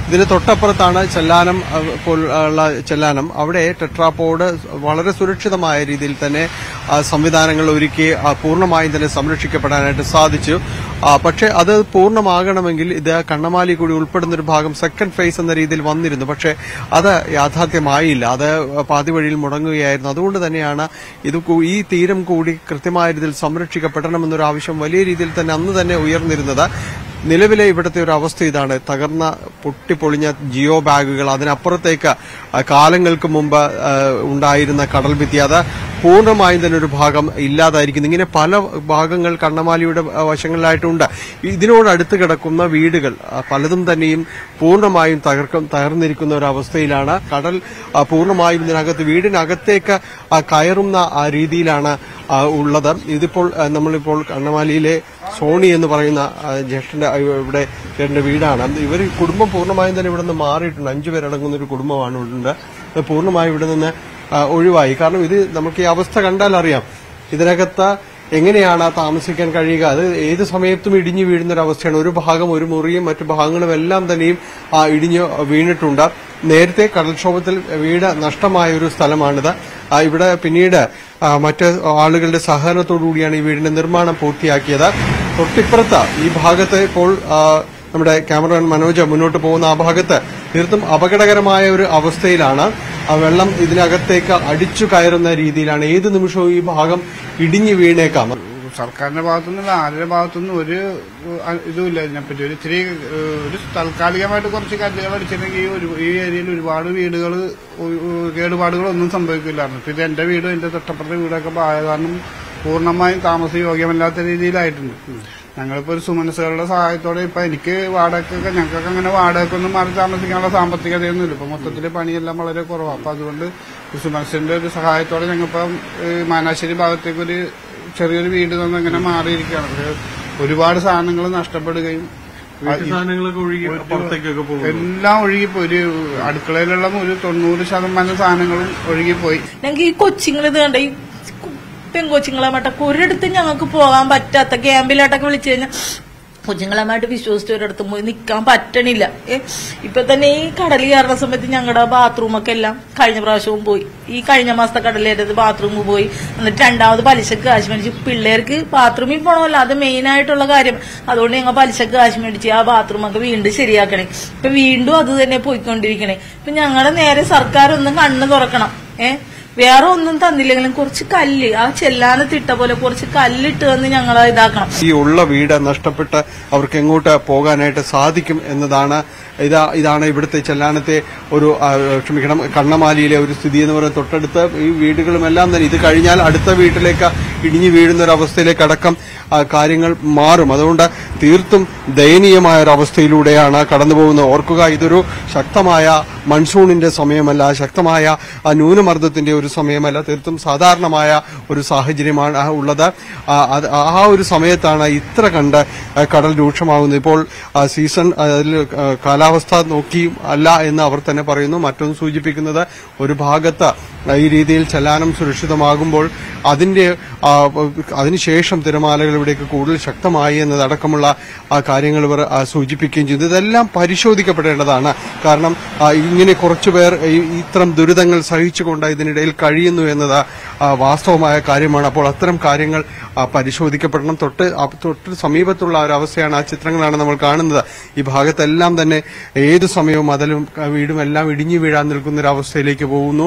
ഇതിന് തൊട്ടപ്പുറത്താണ് ചെല്ലാനം അഹ്, പോൽ- ഉള്ള ചെല്ലാനം അവിടെ ടെട്രാപോഡ് വളരെ സുരക്ഷിതമായ രീതിയിൽ തന്നെ ആ, സംവിധാനങ്ങൾ ഒരുക്കി ആ, പൂർണ്ണമായും തന്നെ സംരക്ഷിക്കപ്പെടാനായിട്ട് സാധിച്ചു ആ, പക്ഷേ അത് പൂർണ്ണമാകണമെങ്കിൽ ഇത് കണ്ണമാലി കൂടി ഉൾപ്പെടുന്ന ഒരു ഭാഗം സെക്കൻഡ് ഫേസ് എന്ന രീതിയിൽ വന്നിരുന്നു പക്ഷേ അത് യാഥാർത്ഥ്യമായില്ല അത് പാതി വഴിയിൽ മുടങ്ങുകയായിരുന്നു അതുകൊണ്ട് തന്നെയാണ് ഇത് കൂ- ഈ തീരം കൂടി കൃത്യമായ രീതിയിൽ സംരക്ഷിക്കപ്പെടണമെന്നൊരു ആവശ്യം വലിയ രീതിയിൽ തന്നെ അന്ന് തന്നെ ഉയർന്നിരുന്നത് നിലവിലെ ഇവിടുത്തെ ഒരു അവസ്ഥ ഇതാണ് തകർന്ന പൊട്ടിപ്പൊളിഞ്ഞ ജിയോ ബാഗുകൾ അതിനപ്പുറത്തേക്ക് ആ, കാലങ്ങൾക്ക് മുമ്പ് ആ, ഉണ്ടായിരുന്ന കടൽ ഭിത്തി അത് പൂർണ്ണമായും തന്നെ ഒരു ഭാഗം ഇല്ലാതായിരിക്കുന്നു ഇങ്ങനെ പല ഭാഗങ്ങൾ കണ്ണമാലിയുടെ ആ, വശങ്ങളിലായിട്ടുണ്ട് ഇതിനോട് അടുത്ത് കിടക്കുന്ന വീടുകൾ ആ, പലതും തന്നെയും പൂർണ്ണമായും തകർക്കം തകർന്നിരിക്കുന്ന ഒരു അവസ്ഥയിലാണ് കടൽ ആ, പൂർണ്ണമായും ഇതിനകത്ത് വീടിനകത്തേക്ക് ആ, കയറുന്ന ആ രീതിയിലാണ് ആ, ഉള്ളത് ഇതിപ്പോൾ ആ, നമ്മളിപ്പോൾ കണ്ണമാലിയിലെ സോണി എന്ന് പറയുന്ന ആ, ജ്യേഷ്ഠന്റെ ആ, ഇവിടെ ചേട്ടന്റെ വീടാണ് ഇവർ കുടുംബം പൂർണ്ണമായും തന്നെ ഇവിടെ നിന്ന് മാറിയിട്ടുണ്ട് അഞ്ചു പേരടങ്ങുന്ന ഒരു കുടുംബമാണ് ഉണ്ട് അത് പൂർണ്ണമായും ഇവിടെ നിന്ന് ആ, ഒഴിവായി കാരണം ഇത് നമുക്ക് ഈ അവസ്ഥ കണ്ടാൽ അറിയാം ഇതിനകത്ത് എങ്ങനെയാണ് ആ താമസിക്കാൻ കഴിയുക അത് ഏത് സമയത്തും ഇടിഞ്ഞു വീഴുന്ന ഒരു അവസ്ഥയാണ് ഒരു ഭാഗം ഒരു മുറിയും മറ്റു ഭാഗങ്ങളും എല്ലാം തന്നെയും ആ, ഇടിഞ്ഞു വീണിട്ടുണ്ട് നേരത്തെ കടൽക്ഷോഭത്തിൽ വീട് നഷ്ടമായ ഒരു സ്ഥലമാണിത് ആ, ഇവിടെ പിന്നീട് ആ, മറ്റ് ആളുകളുടെ സഹകരണത്തോടുകൂടിയാണ് ഈ വീടിന്റെ നിർമ്മാണം പൂർത്തിയാക്കിയത് തൊട്ടിപ്പുറത്ത് ഈ ഭാഗത്ത് ഇപ്പോൾ ആ, നമ്മുടെ ക്യാമറമാൻ മനോജ് മുന്നോട്ട് പോകുന്ന ആ ഭാഗത്ത് തീർത്തും അപകടകരമായ ഒരു അവസ്ഥയിലാണ് ആ വെള്ളം ഇതിനകത്തേക്ക് അടിച്ചു കയറുന്ന രീതിയിലാണ് ഏത് നിമിഷവും ഈ ഭാഗം ഇടിഞ്ഞു വീണേക്കാം സർക്കാരിന്റെ ഭാഗത്തുനിന്നുള്ള ആരുടെ ഭാഗത്തുനിന്നും ഒരു അഹ്, ഇതുമില്ല ഇതിനെപ്പറ്റി ഒരു ഇത്തിരി ഏഹ്, ഒരു താൽക്കാലികമായിട്ട് കുറച്ച് കല്ലുകൾ അടിച്ചിട്ടുണ്ടെങ്കിൽ ഈ ഒരു ഈ ഏരിയയിൽ ഒരുപാട് വീടുകൾ കേടുപാടുകളൊന്നും സംഭവിക്കില്ലായിരുന്നു ഇപ്പൊ ഇത് എന്റെ വീടും എന്റെ തൊട്ടപ്പുറത്തെ വീടൊക്കെ ആയ കാരണം പൂർണ്ണമായും താമസ യോഗ്യമല്ലാത്ത രീതിയിലായിട്ടുണ്ട് ഞങ്ങളിപ്പോ ഒരു സുമനസുകളുടെ സഹായത്തോടെ ഇപ്പൊ എനിക്ക് വാടകയ്ക്കൊക്കെ ഞങ്ങൾക്കൊക്കെ അങ്ങനെ വാടകയ്ക്കൊന്നും മാറി താമസിക്കാനുള്ള സാമ്പത്തികതയൊന്നുമില്ല ഇപ്പൊ മൊത്തത്തില് പണിയെല്ലാം വളരെ കുറവാണ് അപ്പൊ അതുകൊണ്ട് ഈ സുമനസിന്റെ ഒരു സഹായത്തോടെ ഞങ്ങളിപ്പം ഏഹ്, മാനാശ്ശേരി ഭാഗത്തേക്ക് ഒരു ചെറിയൊരു വീട് തന്നെ ഇങ്ങനെ മാറിയിരിക്കുകയാണ് പക്ഷേ ഒരുപാട് സാധനങ്ങൾ നഷ്ടപ്പെടുകയും സാധനങ്ങളൊക്കെ ഒഴുകി ഒരു- പുറത്തേക്കൊക്കെ പോകും എല്ലാം ഒഴുകിപ്പോയി ഒരു അടുക്കളയിലുള്ള ഒരു തൊണ്ണൂറ് ശതമാനം സാധനങ്ങളും ഒഴുകിപ്പോയി ഞങ്ങൾക്ക് ഈ കൊച്ചിങ്ങൾ ഇത് കണ്ട ഈ പെൺകൊച്ചുങ്ങളെ മട്ടൊക്കെ ഒരിടത്ത് ഞങ്ങൾക്ക് പോകാൻ പറ്റാത്ത ക്യാമ്പിലോട്ടൊക്കെ വിളിച്ചു കഴിഞ്ഞാൽ കൊച്ചുങ്ങളമായിട്ട് വിശ്വസിച്ച് ഒരിടത്തും പോയി നിൽക്കാൻ പറ്റണില്ല ഏ, ഇപ്പൊ തന്നെ ഈ കടൽ കയറുന്ന സമയത്ത് ഞങ്ങളുടെ ബാത്റൂമൊക്കെ എല്ലാം കഴിഞ്ഞ പ്രാവശ്യവും പോയി ഈ കഴിഞ്ഞ മാസത്തെ കടലേറ്റത് ബാത്റൂമിൽ പോയി എന്നിട്ട് രണ്ടാമത് പലിശക്ക് കാശ് മേടിച്ച് പിള്ളേർക്ക് ബാത്റൂമിൽ പോകണമല്ലോ അത് മെയിൻ ആയിട്ടുള്ള കാര്യം അതുകൊണ്ട് ഞങ്ങൾ പലിശക്ക് കാശ് മേടിച്ച് ആ ബാത്റൂമൊക്കെ വീണ്ടും ശരിയാക്കണേ ഇപ്പൊ വീണ്ടും അത് തന്നെ പോയിക്കൊണ്ടിരിക്കണേ ഇപ്പൊ ഞങ്ങളുടെ നേരെ സർക്കാർ ഒന്ന് കണ്ണ് തുറക്കണം ഏഹ് വേറെ ഒന്നും തന്നില്ലെങ്കിലും കുറച്ച് കല്ല് ആ ചെല്ലാനത്തിട്ട പോലെ കുറച്ച് കല്ലിട്ട് തന്ന് ഞങ്ങളെ ഇതാക്കണം ഈ ഉള്ള വീട് നഷ്ടപ്പെട്ട് അവർക്ക് എങ്ങോട്ട് പോകാനായിട്ട് സാധിക്കും എന്നതാണ് ഇതാ ഇതാണ് ഇവിടുത്തെ ചെല്ലാനത്തെ ഒരു ആ, ക്ഷമിക്കണം കണ്ണമാലിയിലെ ഒരു സ്ഥിതി എന്ന് പറയുന്നത് തൊട്ടടുത്ത് ഈ വീടുകളും എല്ലാം തന്നെ ഇത് കഴിഞ്ഞാൽ അടുത്ത വീട്ടിലേക്ക് ഇടിഞ്ഞു വീഴുന്ന ഒരു അവസ്ഥയിലേക്ക് അടക്കം ആ, കാര്യങ്ങൾ മാറും അതുകൊണ്ട് തീർത്തും ദയനീയമായ ഒരു അവസ്ഥയിലൂടെയാണ് കടന്നു പോകുന്നത് ഓർക്കുക ഇതൊരു ശക്തമായ മൺസൂണിന്റെ സമയമല്ല ശക്തമായ ആ ന്യൂനമർദ്ദത്തിന്റെ ഒരു സമയമല്ല തീർത്തും സാധാരണമായ ഒരു സാഹചര്യമാണ് ആ ഉള്ളത് ആ, അത് ആ ഒരു സമയത്താണ് ഇത്ര കണ്ട് ആ, കടൽ രൂക്ഷമാകുന്നത് ഇപ്പോൾ ആ, സീസൺ അതിൽ ആ, കാലാവസ്ഥ നോക്കി അല്ല എന്ന് അവർ തന്നെ പറയുന്നു മറ്റൊന്ന് സൂചിപ്പിക്കുന്നത് ഒരു ഭാഗത്ത് ഈ രീതിയിൽ ചലാനം സുരക്ഷിതമാകുമ്പോൾ അതിന്റെ ആ, അതിനുശേഷം തിരമാലകൾ ഇവിടേക്ക് കൂടുതൽ ശക്തമായി എന്നതടക്കമുള്ള ആ കാര്യങ്ങൾ ഇവർ ആ, സൂചിപ്പിക്കുകയും ചെയ്തു ഇതെല്ലാം പരിശോധിക്കപ്പെടേണ്ടതാണ് കാരണം ആ, ഇങ്ങനെ കുറച്ചുപേർ ഈ- ഇത്തരം ദുരിതങ്ങൾ സഹിച്ചുകൊണ്ട് ഇതിനിടയിൽ കഴിയുന്നു എന്നത് ആ, വാസ്തവമായ കാര്യമാണ് അപ്പോൾ അത്തരം കാര്യങ്ങൾ ആ, പരിശോധിക്കപ്പെടണം തൊട്ട് ആ- തൊട്ട് സമീപത്തുള്ള ഒരു അവസ്ഥയാണ് ആ ചിത്രങ്ങളാണ് നമ്മൾ കാണുന്നത് ഈ ഭാഗത്തെല്ലാം തന്നെ ഏതു സമയവും അതിലും വീടും എല്ലാം ഇടിഞ്ഞു വീഴാൻ നിൽക്കുന്ന ഒരു അവസ്ഥയിലേക്ക് പോകുന്നു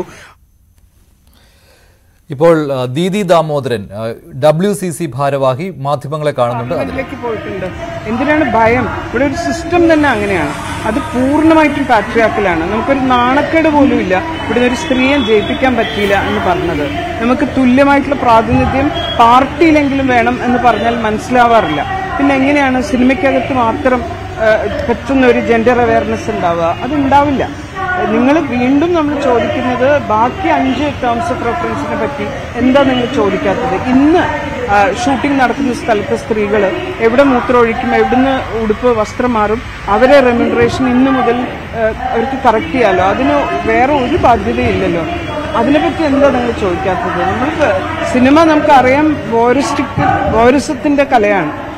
ഇപ്പോൾ ആ, Deedi Damodaran W C C ഭാരവാഹി മാധ്യമങ്ങളെ കാണുന്നുണ്ട് അതിൽ അതിലേക്ക് പോയിട്ടുണ്ട് എന്തിനാണ് ഭയം ഇവിടെ ഒരു സിസ്റ്റം തന്നെ അങ്ങനെയാണ് അത് പൂർണ്ണമായിട്ടും പാട്രിയാക്കലാണ് നമുക്കൊരു നാണക്കേട് പോലും ഇല്ല ഇവിടെ ഒരു സ്ത്രീയെ ജയിപ്പിക്കാൻ പറ്റിയില്ല എന്ന് പറഞ്ഞത് നമുക്ക് തുല്യമായിട്ടുള്ള പ്രാതിനിധ്യം പാർട്ടിയിലെങ്കിലും വേണം എന്ന് പറഞ്ഞാൽ മനസ്സിലാവാറില്ല പിന്നെ എങ്ങനെയാണ് സിനിമയ്ക്കകത്ത് മാത്രം ആ, പറ്റുന്ന ഒരു ജെൻഡർ അവയർനെസ് ഉണ്ടാവുക അത് ഉണ്ടാവില്ല നിങ്ങൾ വീണ്ടും നമ്മൾ ചോദിക്കുന്നത് ബാക്കി അഞ്ച് ടേംസ് ഓഫ് റെഫറൻസിനെ പറ്റി എന്താ നിങ്ങൾ ചോദിക്കാത്തത് ഇന്ന് ഷൂട്ടിംഗ് നടക്കുന്ന സ്ഥലത്തെ സ്ത്രീകൾ എവിടെ മൂത്രമൊഴിക്കും എവിടുന്ന് ഉടുപ്പ് വസ്ത്രം മാറും അവരെ റെമ്യൂണറേഷൻ ഇന്ന് മുതൽ ആ, അവർക്ക് കറക്റ്റ് ചെയ്യാമല്ലോ അതിന് വേറെ ഒരു ബാധ്യതയില്ലല്ലോ അതിനെപ്പറ്റി എന്താ നിങ്ങൾ ചോദിക്കാത്തത് നമ്മൾക്ക് സിനിമ നമുക്കറിയാം വോറിസ്റ്റിക് വോറിസത്തിന്റെ കലയാണ്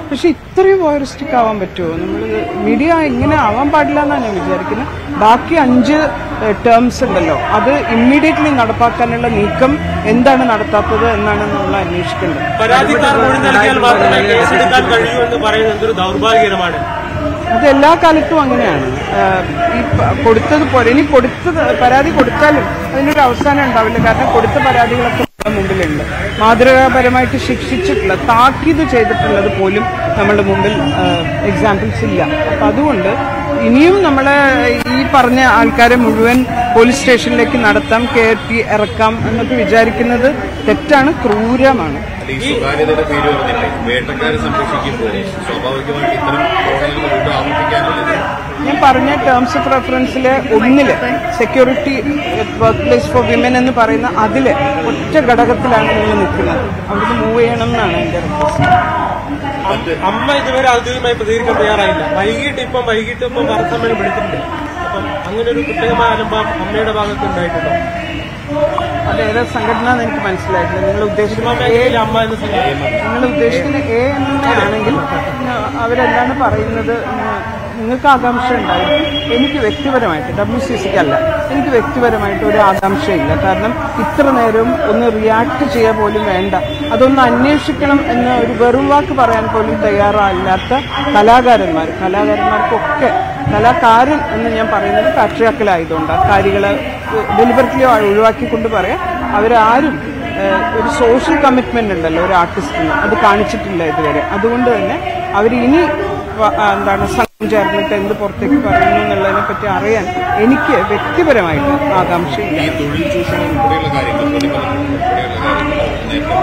പക്ഷെ ഇത്രയും വോയറിസ്റ്റിക് ആവാൻ പറ്റുമോ നമ്മൾ മീഡിയ ഇങ്ങനെ ആവാൻ പാടില്ല എന്നാണ് ഞാൻ വിചാരിക്കുന്നത് ബാക്കി അഞ്ച് ടേംസ് ഉണ്ടല്ലോ അത് ഇമ്മീഡിയറ്റ്ലി നടപ്പാക്കാനുള്ള നീക്കം എന്താണ് നടത്താത്തത് എന്നാണ് നമ്മൾ അന്വേഷിക്കേണ്ടത് പരാതിക്കാർ മൊഴി നൽകിയാൽ മാത്രമേ കേസെടുക്കാൻ കഴിയൂ എന്ന് പറയുന്നത് എന്തൊരു ദൗർഭാഗ്യകരമാണ് അത് എല്ലാ കാലത്തും അങ്ങനെയാണ് ആഹ് ഈ പ- കൊടുത്തത് പോലെ ഇനി കൊടുത്തത് പരാതി കൊടുത്താലും അതിനൊരു അവസാനം ഉണ്ടാവില്ല കാരണം കൊടുത്ത പരാതികളൊക്കെ നമ്മുടെ മുമ്പിലുണ്ട് മാതൃകാപരമായിട്ട് ശിക്ഷിച്ചിട്ടുള്ള താക്കീത് ചെയ്തിട്ടുള്ളത് പോലും നമ്മുടെ മുമ്പിൽ എക്സാമ്പിൾസ് ഇല്ല അപ്പൊ അതുകൊണ്ട് ഇനിയും നമ്മളെ ഈ പറഞ്ഞ ആൾക്കാരെ മുഴുവൻ പോലീസ് സ്റ്റേഷനിലേക്ക് നടത്താം കയറ്റി ഇറക്കാം എന്നൊക്കെ വിചാരിക്കുന്നത് തെറ്റാണ് ക്രൂരമാണ് ഈ സ്വകാര്യതയുടെ പേര് പറഞ്ഞില്ലേ വേട്ടക്കാരെ സംരക്ഷിക്കുമ്പോൾ സ്വാഭാവികമായിട്ട് ഇത്തരം പ്രവർത്തനങ്ങൾ വീണ്ടും ആവർത്തിക്കാനുള്ളത് ഞാൻ പറഞ്ഞ ടേംസ് ഓഫ് റെഫറൻസിലെ ഒന്നില് security workplace for women എന്ന് പറയുന്ന അതില് ഒറ്റ ഘടകത്തിലാണ് നിങ്ങൾ നിൽക്കുന്നത് അവിടുന്ന് മൂവ് ചെയ്യണം എന്നാണ് എന്റെ റിക്വസ്റ്റ് അമ്മ ഇതുവരെ ഔദ്യോഗികമായി പ്രതികരിക്കാൻ തയ്യാറായില്ല വൈകിട്ട് ഇപ്പം വൈകിട്ട് ഇപ്പം വാർത്താസമ്മേളനം വിളിച്ചിട്ടുണ്ട് അപ്പം അങ്ങനെ ഒരു പ്രത്യേകമായ അനുഭവം അമ്മയുടെ ഭാഗത്ത് ഉണ്ടായിട്ടുണ്ടോ അത് ഏതാ സംഘടന എന്ന് എനിക്ക് മനസ്സിലായിട്ടില്ല നിങ്ങൾ ഉദ്ദേശിക്കുന്ന എ മേഖലയിലെ അമ്മ എന്ന സംഘടന നിങ്ങൾ ഉദ്ദേശിക്കുന്ന എ എന്നതാണെങ്കിൽ അവരെന്താണ് പറയുന്നത് ഉം, നിങ്ങൾക്ക് ആകാംക്ഷ ഉണ്ടായി എനിക്ക് വ്യക്തിപരമായിട്ട് ഡബ്ല്യു സി സിക്ക് അല്ല എനിക്ക് വ്യക്തിപരമായിട്ട് ഒരു ആകാംക്ഷയില്ല കാരണം ഇത്ര നേരം ഒന്ന് റിയാക്ട് ചെയ്യാൻ പോലും വേണ്ട അതൊന്ന് അന്വേഷിക്കണം എന്ന് ഒരു വെറും വാക്ക് പറയാൻ പോലും തയ്യാറല്ലാത്ത കലാകാരന്മാർ കലാകാരന്മാർക്കൊക്കെ കലാകാരൻ എന്ന് ഞാൻ പറയുന്നത് പാട്രിയാക്കലായതുകൊണ്ട് കാര്യങ്ങളെ ഡെലിബററ്റ്ലി ഒഴിവാക്കിക്കൊണ്ട് പറയാം അവരാരും ഏഹ്, ഒരു സോഷ്യൽ കമ്മിറ്റ്മെന്റ് ഉണ്ടല്ലോ ഒരു ആർട്ടിസ്റ്റിന് അത് കാണിച്ചിട്ടില്ല ഇതുവരെ അതുകൊണ്ട് തന്നെ അവർ ഇനി വ- ആ, എന്താണ് സംഘം ചേർന്നിട്ട് എന്ത് പുറത്തേക്ക് പറയുന്നു എന്നുള്ളതിനെ പറ്റി അറിയാൻ എനിക്ക് വ്യക്തിപരമായിട്ട് ആകാംക്ഷയില്ല ഈ തൊഴിൽ ചൂഷണം ഉൾപ്പെടെയുള്ള കാര്യങ്ങൾ പ്രതിഫലനം ഉൾപ്പെടെയുള്ള കാര്യങ്ങൾ നേരത്തെ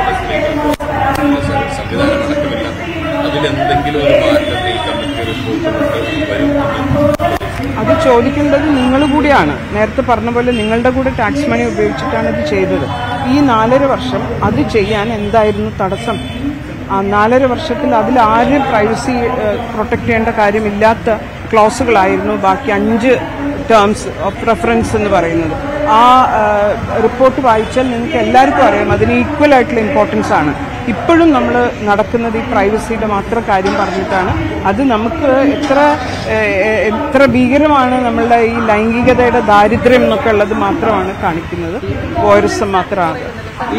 പറഞ്ഞ പോലെ സംവിധാനം അടക്കമില്ല അതിലെന്തെങ്കിലും ഒരു മാറ്റം ഈ കമ്മിറ്റി റിപ്പോർട്ട് കൊണ്ട് വരും എന്ന് അത് ചോദിക്കേണ്ടത് നിങ്ങൾ കൂടിയാണ് നേരത്തെ പറഞ്ഞ പോലെ നിങ്ങളുടെ കൂടെ ടാക്സ് മണി ഉപയോഗിച്ചിട്ടാണ് ഇത് ചെയ്തത് ഈ നാലര വർഷം അത് ചെയ്യാൻ എന്തായിരുന്നു തടസ്സം ആ നാലര വർഷത്തിൽ അതിൽ ആരും പ്രൈവസി പ്രൊട്ടക്ട് ചെയ്യേണ്ട കാര്യമില്ലാത്ത ക്ലോസുകളായിരുന്നു ബാക്കി അഞ്ച് ടേംസ് ഓഫ് റെഫറൻസ് എന്ന് പറയുന്നത് ആ റിപ്പോർട്ട് വായിച്ചാൽ നിങ്ങൾക്ക് എല്ലാവർക്കും അറിയാം അതിന് ഈക്വൽ ആയിട്ടുള്ള ഇമ്പോർട്ടൻസ് ആണ് ഇപ്പോഴും നമ്മൾ നടക്കുന്നത് ഈ പ്രൈവസിയുടെ മാത്രം കാര്യം പറഞ്ഞിട്ടാണ് അത് നമുക്ക് എത്ര ഏഹ്, എത്ര ഭീകരമാണ് നമ്മളുടെ ഈ ലൈംഗികതയുടെ ദാരിദ്ര്യം എന്നൊക്കെ ഉള്ളത് മാത്രമാണ് കാണിക്കുന്നത് വോയിസം മാത്രമാണ് ഈ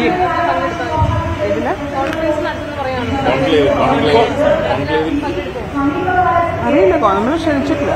ഇതില് കോൺക്ലേവ് കോൺക്ലേവ് കോൺക്ലേവിൽ അറിയില്ല നമ്മൾ ക്ഷണിച്ചിട്ടില്ല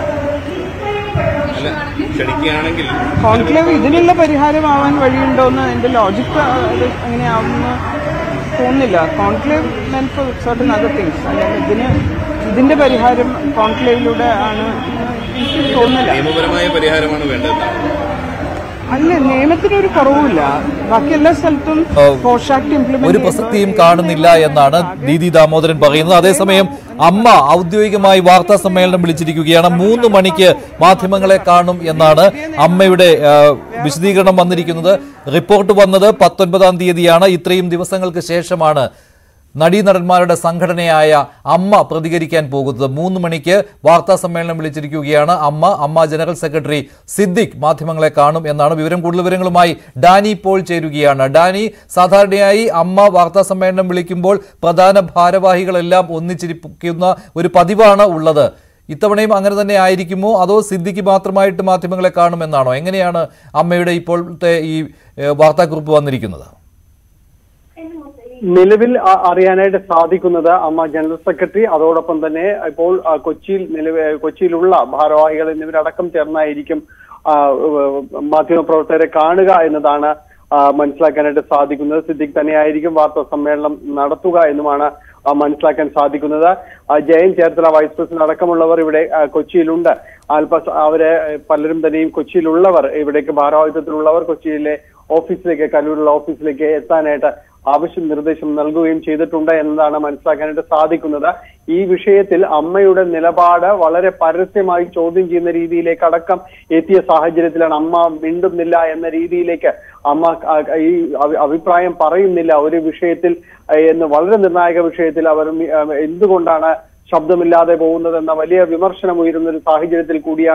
അല്ല ക്ഷണിക്കുകയാണെങ്കിൽ കോൺക്ലേവ് ഇതിനുള്ള പരിഹാരമാവാൻ വഴിയുണ്ടോന്ന് എന്റെ ലോജിക്ക് അത് അങ്ങനെയാവുമെന്ന് തോന്നുന്നില്ല conclave men for certain other things അല്ലെങ്കിൽ ഇതിന് ഇതിന്റെ പരിഹാരം കോൺക്ലേവിലൂടെ ആണ് എന്ന് എനിക്ക് തോന്നുന്നില്ല നിയമപരമായ പരിഹാരമാണ് വേണ്ടതെന്നാണ് അല്ല നിയമത്തിനൊരു കുറവുമില്ല ബാക്കി എല്ലാ സ്ഥലത്തും പോഷാക്ട് ഒരു ഇംപ്ലിമെന്റ് പ്രസക്തിയും കാണുന്നില്ല എന്നാണ് ദീദി ദാമോദരൻ പറയുന്നത് അതേസമയം അമ്മ ഔദ്യോഗികമായി വാർത്താ സമ്മേളനം വിളിച്ചിരിക്കുകയാണ് മൂന്ന് മണിക്ക് മാധ്യമങ്ങളെ കാണും എന്നാണ് അമ്മയുടെ ആ, വിശദീകരണം വന്നിരിക്കുന്നത് റിപ്പോർട്ട് വന്നത് പത്തൊൻപതാം തീയതിയാണ് ഇത്രയും ദിവസങ്ങൾക്ക് ശേഷമാണ് നടീനടന്മാരുടെ സംഘടനയായ അമ്മ പ്രതികരിക്കാൻ പോകുന്നത് മൂന്ന് മണിക്ക് വാർത്താ സമ്മേളനം വിളിച്ചിരിക്കുകയാണ് അമ്മ അമ്മ ജനറൽ സെക്രട്ടറി സിദ്ദിഖ് മാധ്യമങ്ങളെ കാണും എന്നാണ് വിവരം കൂടുതൽ വിവരങ്ങളുമായി ഡാനി പോൾ ചേരുകയാണ് ഡാനി സാധാരണയായി അമ്മ വാർത്താ സമ്മേളനം വിളിക്കുമ്പോൾ പ്രധാന ഭാരവാഹികളെല്ലാം ഒന്നിച്ചിരിക്കുന്ന ഒരു പതിവാണ് ഉള്ളത് ഇത്തവണയും അങ്ങനെ തന്നെ ആയിരിക്കുമോ അതോ സിദ്ദിഖ് മാത്രമായിട്ട് മാധ്യമങ്ങളെ കാണുമെന്നാണോ എങ്ങനെയാണ് അമ്മയുടെ ഇപ്പോഴത്തെ ഈ ഏഹ്, വാർത്താക്കുറിപ്പ് വന്നിരിക്കുന്നത് നിലവിൽ അ- അറിയാനായിട്ട് സാധിക്കുന്നത് അമ്മ ജനറൽ സെക്രട്ടറി അതോടൊപ്പം തന്നെ ഇപ്പോൾ ആ, കൊച്ചിയിൽ നിലവിൽ കൊച്ചിയിലുള്ള ഭാരവാഹികൾ എന്നിവരടക്കം ചേർന്നായിരിക്കും ആ, ഉവ്വ് മാധ്യമപ്രവർത്തകരെ കാണുക എന്നതാണ് ആ, മനസ്സിലാക്കാനായിട്ട് സാധിക്കുന്നത് സിദ്ദിഖ് തന്നെയായിരിക്കും വാർത്താ സമ്മേളനം നടത്തുക എന്നുമാണ് ആ, മനസ്സിലാക്കാൻ സാധിക്കുന്നത് ആ, ജയൻ ചേർത്തല വൈസ് പ്രസിഡന്റ് അടക്കമുള്ളവർ ഇവിടെ ആ, കൊച്ചിയിലുണ്ട് അല്പ അവരെ ഏഹ്, പലരും തന്നെയും കൊച്ചിയിലുള്ളവർ ഇവിടേക്ക് ഭാരവാഹിത്വത്തിലുള്ളവർ കൊച്ചിയിലെ ഓഫീസിലേക്ക് കല്ലൂരുള്ള ഓഫീസിലേക്ക് എത്താനായിട്ട് ആവശ്യം നിർദ്ദേശം നൽകുകയും ചെയ്തിട്ടുണ്ട് എന്നതാണ് മനസ്സിലാക്കാനായിട്ട് സാധിക്കുന്നത് ഈ വിഷയത്തിൽ അമ്മയുടെ നിലപാട് വളരെ പരസ്യമായി ചോദ്യം ചെയ്യുന്ന രീതിയിലേക്ക് അടക്കം എത്തിയ സാഹചര്യത്തിലാണ് അമ്മ മിണ്ടുന്നില്ല എന്ന രീതിയിലേക്ക് അമ്മ ആ, ഈ അഭി- അഭിപ്രായം പറയുന്നില്ല ഒരു വിഷയത്തിൽ ആ, എന്ന് വളരെ നിർണായക വിഷയത്തിൽ അവർ മി- ആ, എന്തുകൊണ്ടാണ് ശബ്ദമില്ലാതെ പോകുന്നതെന്ന വലിയ വിമർശനം ഉയരുന്ന ഒരു സാഹചര്യത്തിൽ കൂടിയാണ്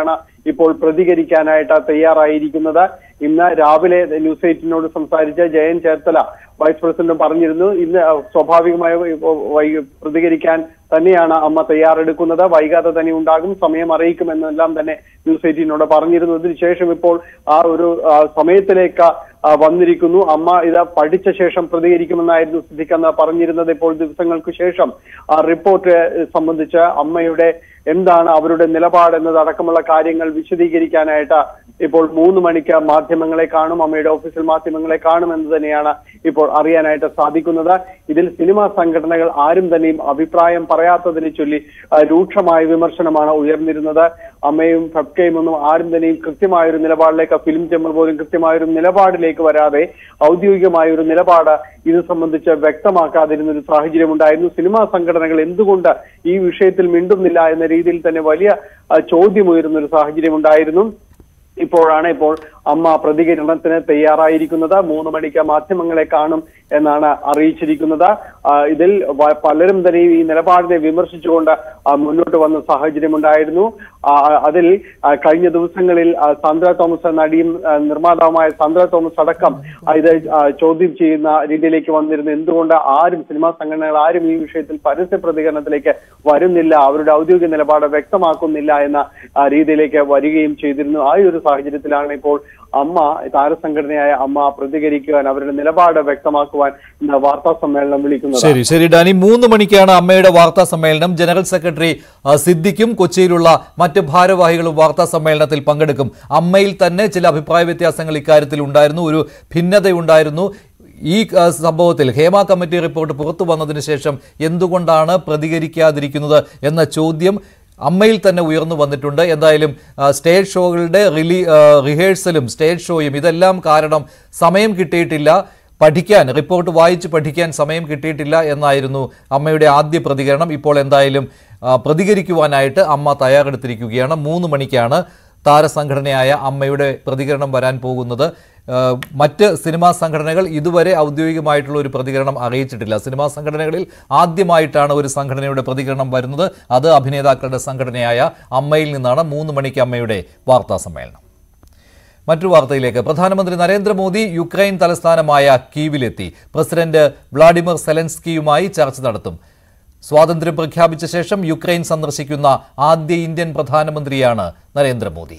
ഇപ്പോൾ പ്രതികരിക്കാനായിട്ട് തയ്യാറായിരിക്കുന്നത് ഇന്ന് രാവിലെ ന്യൂസ് എയ്റ്റിനോട് സംസാരിച്ച ജയൻ ചേർത്തല വൈസ് പ്രസിഡന്റ് പറഞ്ഞിരുന്നു ഇന്ന് സ്വാഭാവികമായി വൈ- പ്രതികരിക്കാൻ തന്നെയാണ് അമ്മ തയ്യാറെടുക്കുന്നത് വൈകാതെ തന്നെ ഉണ്ടാകും സമയം അറിയിക്കുമെന്നെല്ലാം തന്നെ ന്യൂസ് എയ്റ്റീനോട് പറഞ്ഞിരുന്നു ഇതിനുശേഷം ഇപ്പോൾ ആ ഒരു ആ, സമയത്തിലേക്ക് ആ, വന്നിരിക്കുന്നു അമ്മ ഇത് പഠിച്ച ശേഷം പ്രതികരിക്കുമെന്നായിരുന്നു സിദ്ദിഖെന്ന് പറഞ്ഞിരുന്നത് ഇപ്പോൾ ദിവസങ്ങൾക്ക് ശേഷം ആ റിപ്പോർട്ട് സംബന്ധിച്ച് അമ്മയുടെ എന്താണ് അവരുടെ നിലപാട് എന്നതടക്കമുള്ള കാര്യങ്ങൾ വിശദീകരിക്കാനായിട്ട് ഇപ്പോൾ മൂന്ന് മണിക്ക് മാധ്യമങ്ങളെ കാണും അമ്മയുടെ ഓഫീസിൽ മാധ്യമങ്ങളെ കാണും എന്ന് തന്നെയാണ് ഇപ്പോൾ അറിയാനായിട്ട് സാധിക്കുന്നത് ഇതിൽ സിനിമാ സംഘടനകൾ ആരും തന്നെയും അഭിപ്രായം പറയാത്തതിനെ ചൊല്ലി ആ, രൂക്ഷമായ വിമർശനമാണ് ഉയർന്നിരുന്നത് അമ്മയും ഫെബ്കയും ഒന്നും ആരും തന്നെയും കൃത്യമായ ഒരു നിലപാടിലേക്ക് ഫിലിം ചേമ്പർ പോലും കൃത്യമായ ഒരു നിലപാടിലേക്ക് വരാതെ ഔദ്യോഗികമായ ഒരു നിലപാട് ഇത് സംബന്ധിച്ച് വ്യക്തമാക്കാതിരുന്ന ഒരു സാഹചര്യം ഉണ്ടായിരുന്നു സിനിമാ സംഘടനകൾ എന്തുകൊണ്ട് ഈ വിഷയത്തിൽ മിണ്ടുന്നില്ല എന്ന രീതിയിൽ തന്നെ വലിയ ആ, ചോദ്യമുയരുന്ന ഒരു സാഹചര്യം ഉണ്ടായിരുന്നു ഇപ്പോഴാണ് ഇപ്പോൾ അമ്മ പ്രതികരണത്തിന് തയ്യാറായിരിക്കുന്നത് മൂന്ന് മണിക്ക് മാധ്യമങ്ങളെ കാണും എന്നാണ് അറിയിച്ചിരിക്കുന്നത് ആ, ഇതിൽ വ- പലരും തന്നെ ഈ നിലപാടിനെ വിമർശിച്ചുകൊണ്ട് ആ, മുന്നോട്ട് വന്ന സാഹചര്യം ഉണ്ടായിരുന്നു ആ, അതിൽ ആ, കഴിഞ്ഞ ദിവസങ്ങളിൽ ആ, സാന്ദ്ര തോമസ് നടിയും ആ, നിർമ്മാതാവുമായ സാന്ദ്ര തോമസ് അടക്കം ആ, ഇത് ആ, ചോദ്യം ചെയ്യുന്ന രീതിയിലേക്ക് വന്നിരുന്നു എന്തുകൊണ്ട് ആരും സിനിമാ സംഘടനകൾ ആരും ഈ വിഷയത്തിൽ പരസ്യ പ്രതികരണത്തിലേക്ക് വരുന്നില്ല അവരുടെ ഔദ്യോഗിക നിലപാട് വ്യക്തമാക്കുന്നില്ല എന്ന ആ, രീതിയിലേക്ക് വരികയും ചെയ്തിരുന്നു ആ ഒരു സാഹചര്യത്തിലാണ് ഇപ്പോൾ അമ്മ താരസംഘടനയായ അമ്മ പ്രതികരിക്കുവാൻ അവരുടെ നിലപാട് വ്യക്തമാക്കുവാൻ ഇന്ന് വാർത്താ സമ്മേളനം വിളിക്കുന്നത് ശരി ശരി ഡാനി മൂന്ന് മണിക്കാണ് അമ്മയുടെ വാർത്താ സമ്മേളനം ജനറൽ സെക്രട്ടറി ആ, സിദ്ദിഖും കൊച്ചിയിലുള്ള മറ്റ് ഭാരവാഹികളും വാർത്താ സമ്മേളനത്തിൽ പങ്കെടുക്കും അമ്മയിൽ തന്നെ ചില അഭിപ്രായ വ്യത്യാസങ്ങൾ ഇക്കാര്യത്തിൽ ഉണ്ടായിരുന്നു ഒരു ഭിന്നതയുണ്ടായിരുന്നു ഈ ആ, സംഭവത്തിൽ ഹേമ കമ്മിറ്റി റിപ്പോർട്ട് പുറത്തു വന്നതിന് ശേഷം എന്തുകൊണ്ടാണ് പ്രതികരിക്കാതിരിക്കുന്നത് എന്ന ചോദ്യം അമ്മയിൽ തന്നെ ഉയർന്നു വന്നിട്ടുണ്ട് എന്തായാലും ആ, സ്റ്റേജ് ഷോകളുടെ റിലീ ആ, റിഹേഴ്സലും സ്റ്റേജ് ഷോയും ഇതെല്ലാം കാരണം സമയം കിട്ടിയിട്ടില്ല പഠിക്കാൻ റിപ്പോർട്ട് വായിച്ച് പഠിക്കാൻ സമയം കിട്ടിയിട്ടില്ല എന്നായിരുന്നു അമ്മയുടെ ആദ്യ പ്രതികരണം ഇപ്പോൾ എന്തായാലും ആ, പ്രതികരിക്കുവാനായിട്ട് അമ്മ തയ്യാറെടുത്തിരിക്കുകയാണ് മൂന്ന് മണിക്കാണ് താരസംഘടനയായ അമ്മയുടെ പ്രതികരണം വരാൻ പോകുന്നത് ആ, മറ്റ് സിനിമാ സംഘടനകൾ ഇതുവരെ ഔദ്യോഗികമായിട്ടുള്ള ഒരു പ്രതികരണം അറിയിച്ചിട്ടില്ല സിനിമാ സംഘടനകളിൽ ആദ്യമായിട്ടാണ് ഒരു സംഘടനയുടെ പ്രതികരണം വരുന്നത് അത് അഭിനേതാക്കളുടെ സംഘടനയായ അമ്മയിൽ നിന്നാണ് മൂന്ന് മണിക്ക് അമ്മയുടെ വാർത്താ സമ്മേളനം മറ്റൊരു വാർത്തയിലേക്ക് പ്രധാനമന്ത്രി നരേന്ദ്രമോദി യുക്രൈൻ തലസ്ഥാനമായ കീവിലെത്തി പ്രസിഡന്റ് വ്ളാഡിമിർ സെലൻസ്കിയുമായി ചർച്ച നടത്തും സ്വാതന്ത്ര്യം പ്രഖ്യാപിച്ച ശേഷം യുക്രൈൻ സന്ദർശിക്കുന്ന ആദ്യ ഇന്ത്യൻ പ്രധാനമന്ത്രിയാണ് നരേന്ദ്രമോദി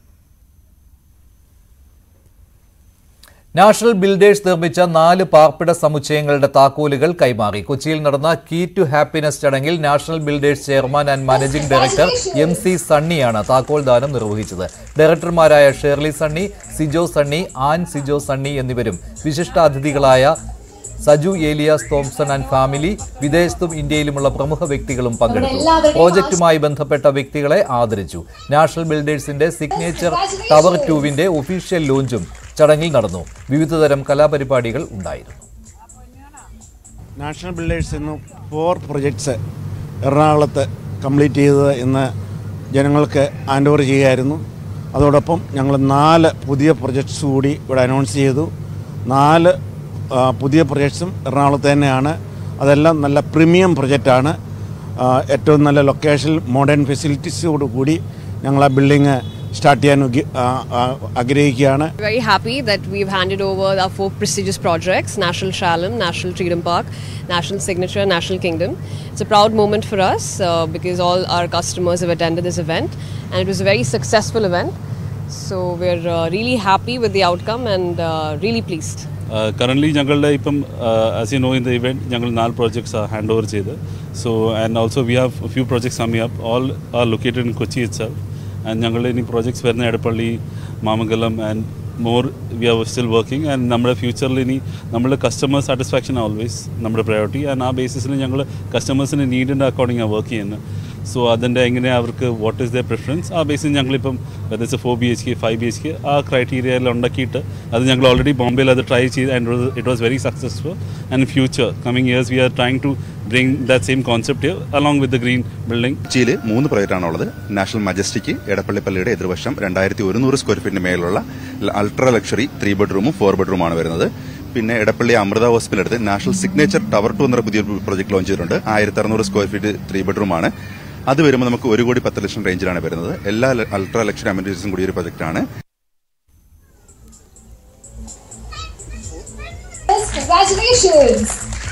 നാഷണൽ ബിൽഡേഴ്സ് നിർമ്മിച്ച നാല് പാർപ്പിട സമുച്ചയങ്ങളുടെ താക്കോലുകൾ കൈമാറി കൊച്ചിയിൽ നടന്ന കീ ടു ഹാപ്പിനെസ് ചടങ്ങിൽ national builders chairman and managing director M C സണ്ണിയാണ് താക്കോൽ ദാനം നിർവഹിച്ചത് ഡയറക്ടർമാരായ Shirley Sunny Sijo Sunny Ann Sijo Sunny എന്നിവരും വിശിഷ്ടാതിഥികളായ Saju Elias Thomson and family വിദേശത്തും ഇന്ത്യയിലുമുള്ള പ്രമുഖ വ്യക്തികളും പങ്കെടുത്തു പ്രോജക്റ്റുമായി ബന്ധപ്പെട്ട വ്യക്തികളെ ആദരിച്ചു നാഷണൽ ബിൽഡേഴ്സിന്റെ സിഗ്നേച്ചർ ടവർ ടൂവിന്റെ ഒഫീഷ്യൽ ലോഞ്ചും ചടങ്ങിൽ നടന്നു വിവിധതരം കലാപരിപാടികൾ ഉണ്ടായിരുന്നു നാഷണൽ ബിൽഡേഴ്സ് എന്ന ഫോർ പ്രൊജക്ട്സ് എറണാകുളത്ത് കംപ്ലീറ്റ് ചെയ്തത് ഇന്ന് ജനങ്ങൾക്ക് ഹാൻഡ് ഓവർ ചെയ്യുകയായിരുന്നു അതോടൊപ്പം ഞങ്ങൾ നാല് പുതിയ പ്രൊജക്ട്സ് കൂടി ഇവിടെ അനൗൺസ് ചെയ്തു നാല് ആ, പുതിയ പ്രൊജക്ട്സും എറണാകുളത്ത് തന്നെയാണ് അതെല്ലാം നല്ല പ്രീമിയം പ്രൊജക്റ്റാണ് ആ, ഏറ്റവും നല്ല ലൊക്കേഷൻ മോഡേൺ ഫെസിലിറ്റീസോട് കൂടി ഞങ്ങൾ ആ ബിൽഡിങ് സ്റ്റാർട്ട് ചെയ്യാൻ ഉഗ്ഗി- ആ, ആ, ആഗ്രഹിക്കുകയാണ് Very happy that we've handed over our four prestigious projects National Shalom, National Freedom Park, National Signature, National Kingdom. It's a proud moment for us uh, because all our customers have attended this event and it was a very successful event. So we're uh, really happy with the outcome and uh, really pleased. Currently ഞങ്ങളുടെ ഇപ്പം as you know in the event ഞങ്ങൾ നാല് projects hand over ചെയ്ത് so and also we have few projects coming up all are located in Kochi itself and ഞങ്ങളുടെ ഇനി projects വരുന്ന Edappally Mamangalam and more we are still working and നമ്മുടെ ഫ്യൂച്ചറിൽ ഇനി നമ്മുടെ കസ്റ്റമർ സാറ്റിസ്ഫാക്ഷൻ ഓൾവേസ് നമ്മുടെ പ്രയോറിറ്റി ആൻഡ് ആ ബേസിസിൽ ഞങ്ങൾ കസ്റ്റമേഴ്സിൻ്റെ നീഡിൻ്റെ അക്കോർഡിംഗ് ആണ് വർക്ക് ചെയ്യുന്നത് സോ അതിൻ്റെ എങ്ങനെ അവർക്ക് വാട്ട് ഈസ് ദ പ്രിഫറൻസ് ആ ബേസിൽ ഞങ്ങളിപ്പം വെദർസ് four B H K five B H K ആ ക്രൈറ്റീരിയയിൽ ഉണ്ടാക്കിയിട്ട് അത് ഞങ്ങൾ ഓൾറെഡി ബോംബെയിൽ അത് ട്രൈ ചെയ്ത് and it was very successful and future coming years we are trying to bring that same concept along with the green building കൊച്ചിയിൽ മൂന്ന് പ്രൊജക്റ്റാണ് ഉള്ളത് നാഷണൽ മജസ്റ്റിക് എടപ്പള്ളിപ്പള്ളിയുടെ എതിർവശം രണ്ടായിരത്തി ഒരുന്നൂറ് സ്ക്വയർ ഫീറ്റിന് മേലുള്ള അൾട്രാ ലക്ഷറി ത്രീ ബെഡ്റൂമും ഫോർ ബെഡ്റൂമാണ് വരുന്നത് പിന്നെ എടപ്പള്ളി അമൃത ഹോസ്പിറ്റൽ അടുത്ത് നാഷണൽ സിഗ്നേച്ചർ ടവർ ടു എന്നൊരു പുതിയ പ്രൊജക്ട് ലോഞ്ച് ചെയ്തിട്ടുണ്ട് ആയിരത്തി അറുന്നൂറ് സ്ക്വയർ ഫീറ്റ് ത്രീ ബെഡ്റൂമാണ് അത് വരുമ്പോൾ നമുക്ക് ഒരു കോടി പത്ത് ലക്ഷം റേഞ്ചിലാണ് വരുന്നത് എല്ലാ അൾട്രാ ലക്ഷറി അമ്യൂണിറ്റീസും കൂടിയ ഒരു പ്രൊജക്റ്റാണ് Congratulations!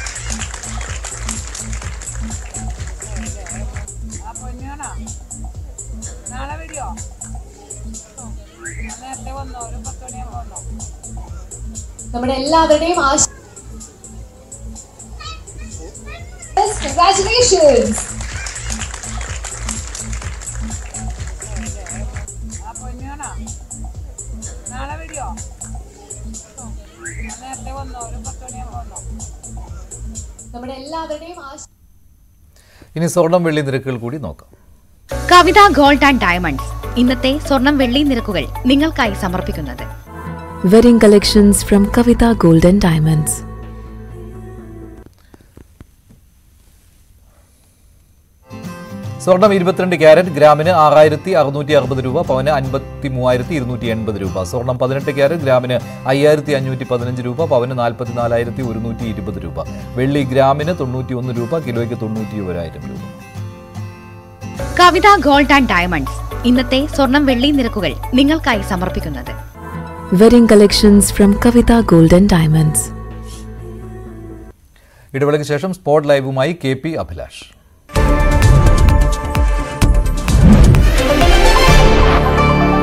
നമ്മുടെ എല്ലാവരുടെയും ആശ Congratulations! നമ്മുടെ എല്ലാവരുടെയും ആശ ഇനി സ്വർണം വെള്ളി നിരക്കുകൾ കൂടി നോക്കാം കവിത ഗോൾഡ് ആൻഡ് ഡയമണ്ട്സ് ഇന്നത്തെ സ്വർണം വെള്ളി നിരക്കുകൾ നിങ്ങൾക്കായി സമർപ്പിക്കുന്നത് Wedding collections from Kavita Gold and Diamonds. സ്വർണം ഇരുപത്തിരണ്ട് ക്യാരറ്റ് ഗ്രാമിന് ആറായിരത്തി അറുന്നൂറ്റി അറുപത് രൂപ പവന് അൻപത്തി മൂവായിരത്തി ഇരുന്നൂറ്റി എൺപത് രൂപ സ്വർണം പതിനെട്ട് ക്യാരറ്റ് ഗ്രാമിന് അയ്യായിരത്തി അഞ്ഞൂറ്റി പതിനഞ്ച് രൂപ പവന് നാൽപ്പത്തി നാലായിരത്തി ഒരുന്നൂറ്റി ഇരുപത് രൂപ വെള്ളി ഗ്രാമിന് തൊണ്ണൂറ്റി ഒന്ന് രൂപ കിലോയ്ക്ക് തൊണ്ണൂറ്റി ഒരായിരം രൂപ കവിത ഗോൾഡ് ആൻഡ് ഡയമണ്ട്സ് ഇന്നത്തെ സ്വർണം വെള്ളി നിരക്കുകൾ നിങ്ങൾക്കായി സമർപ്പിക്കുന്നത് Wedding collections from Kavita Gold and Diamonds. ഇടവേളയ്ക്ക് ശേഷം സ്പോട്ട് ലൈവുമായി കെ പി അഭിലാഷ്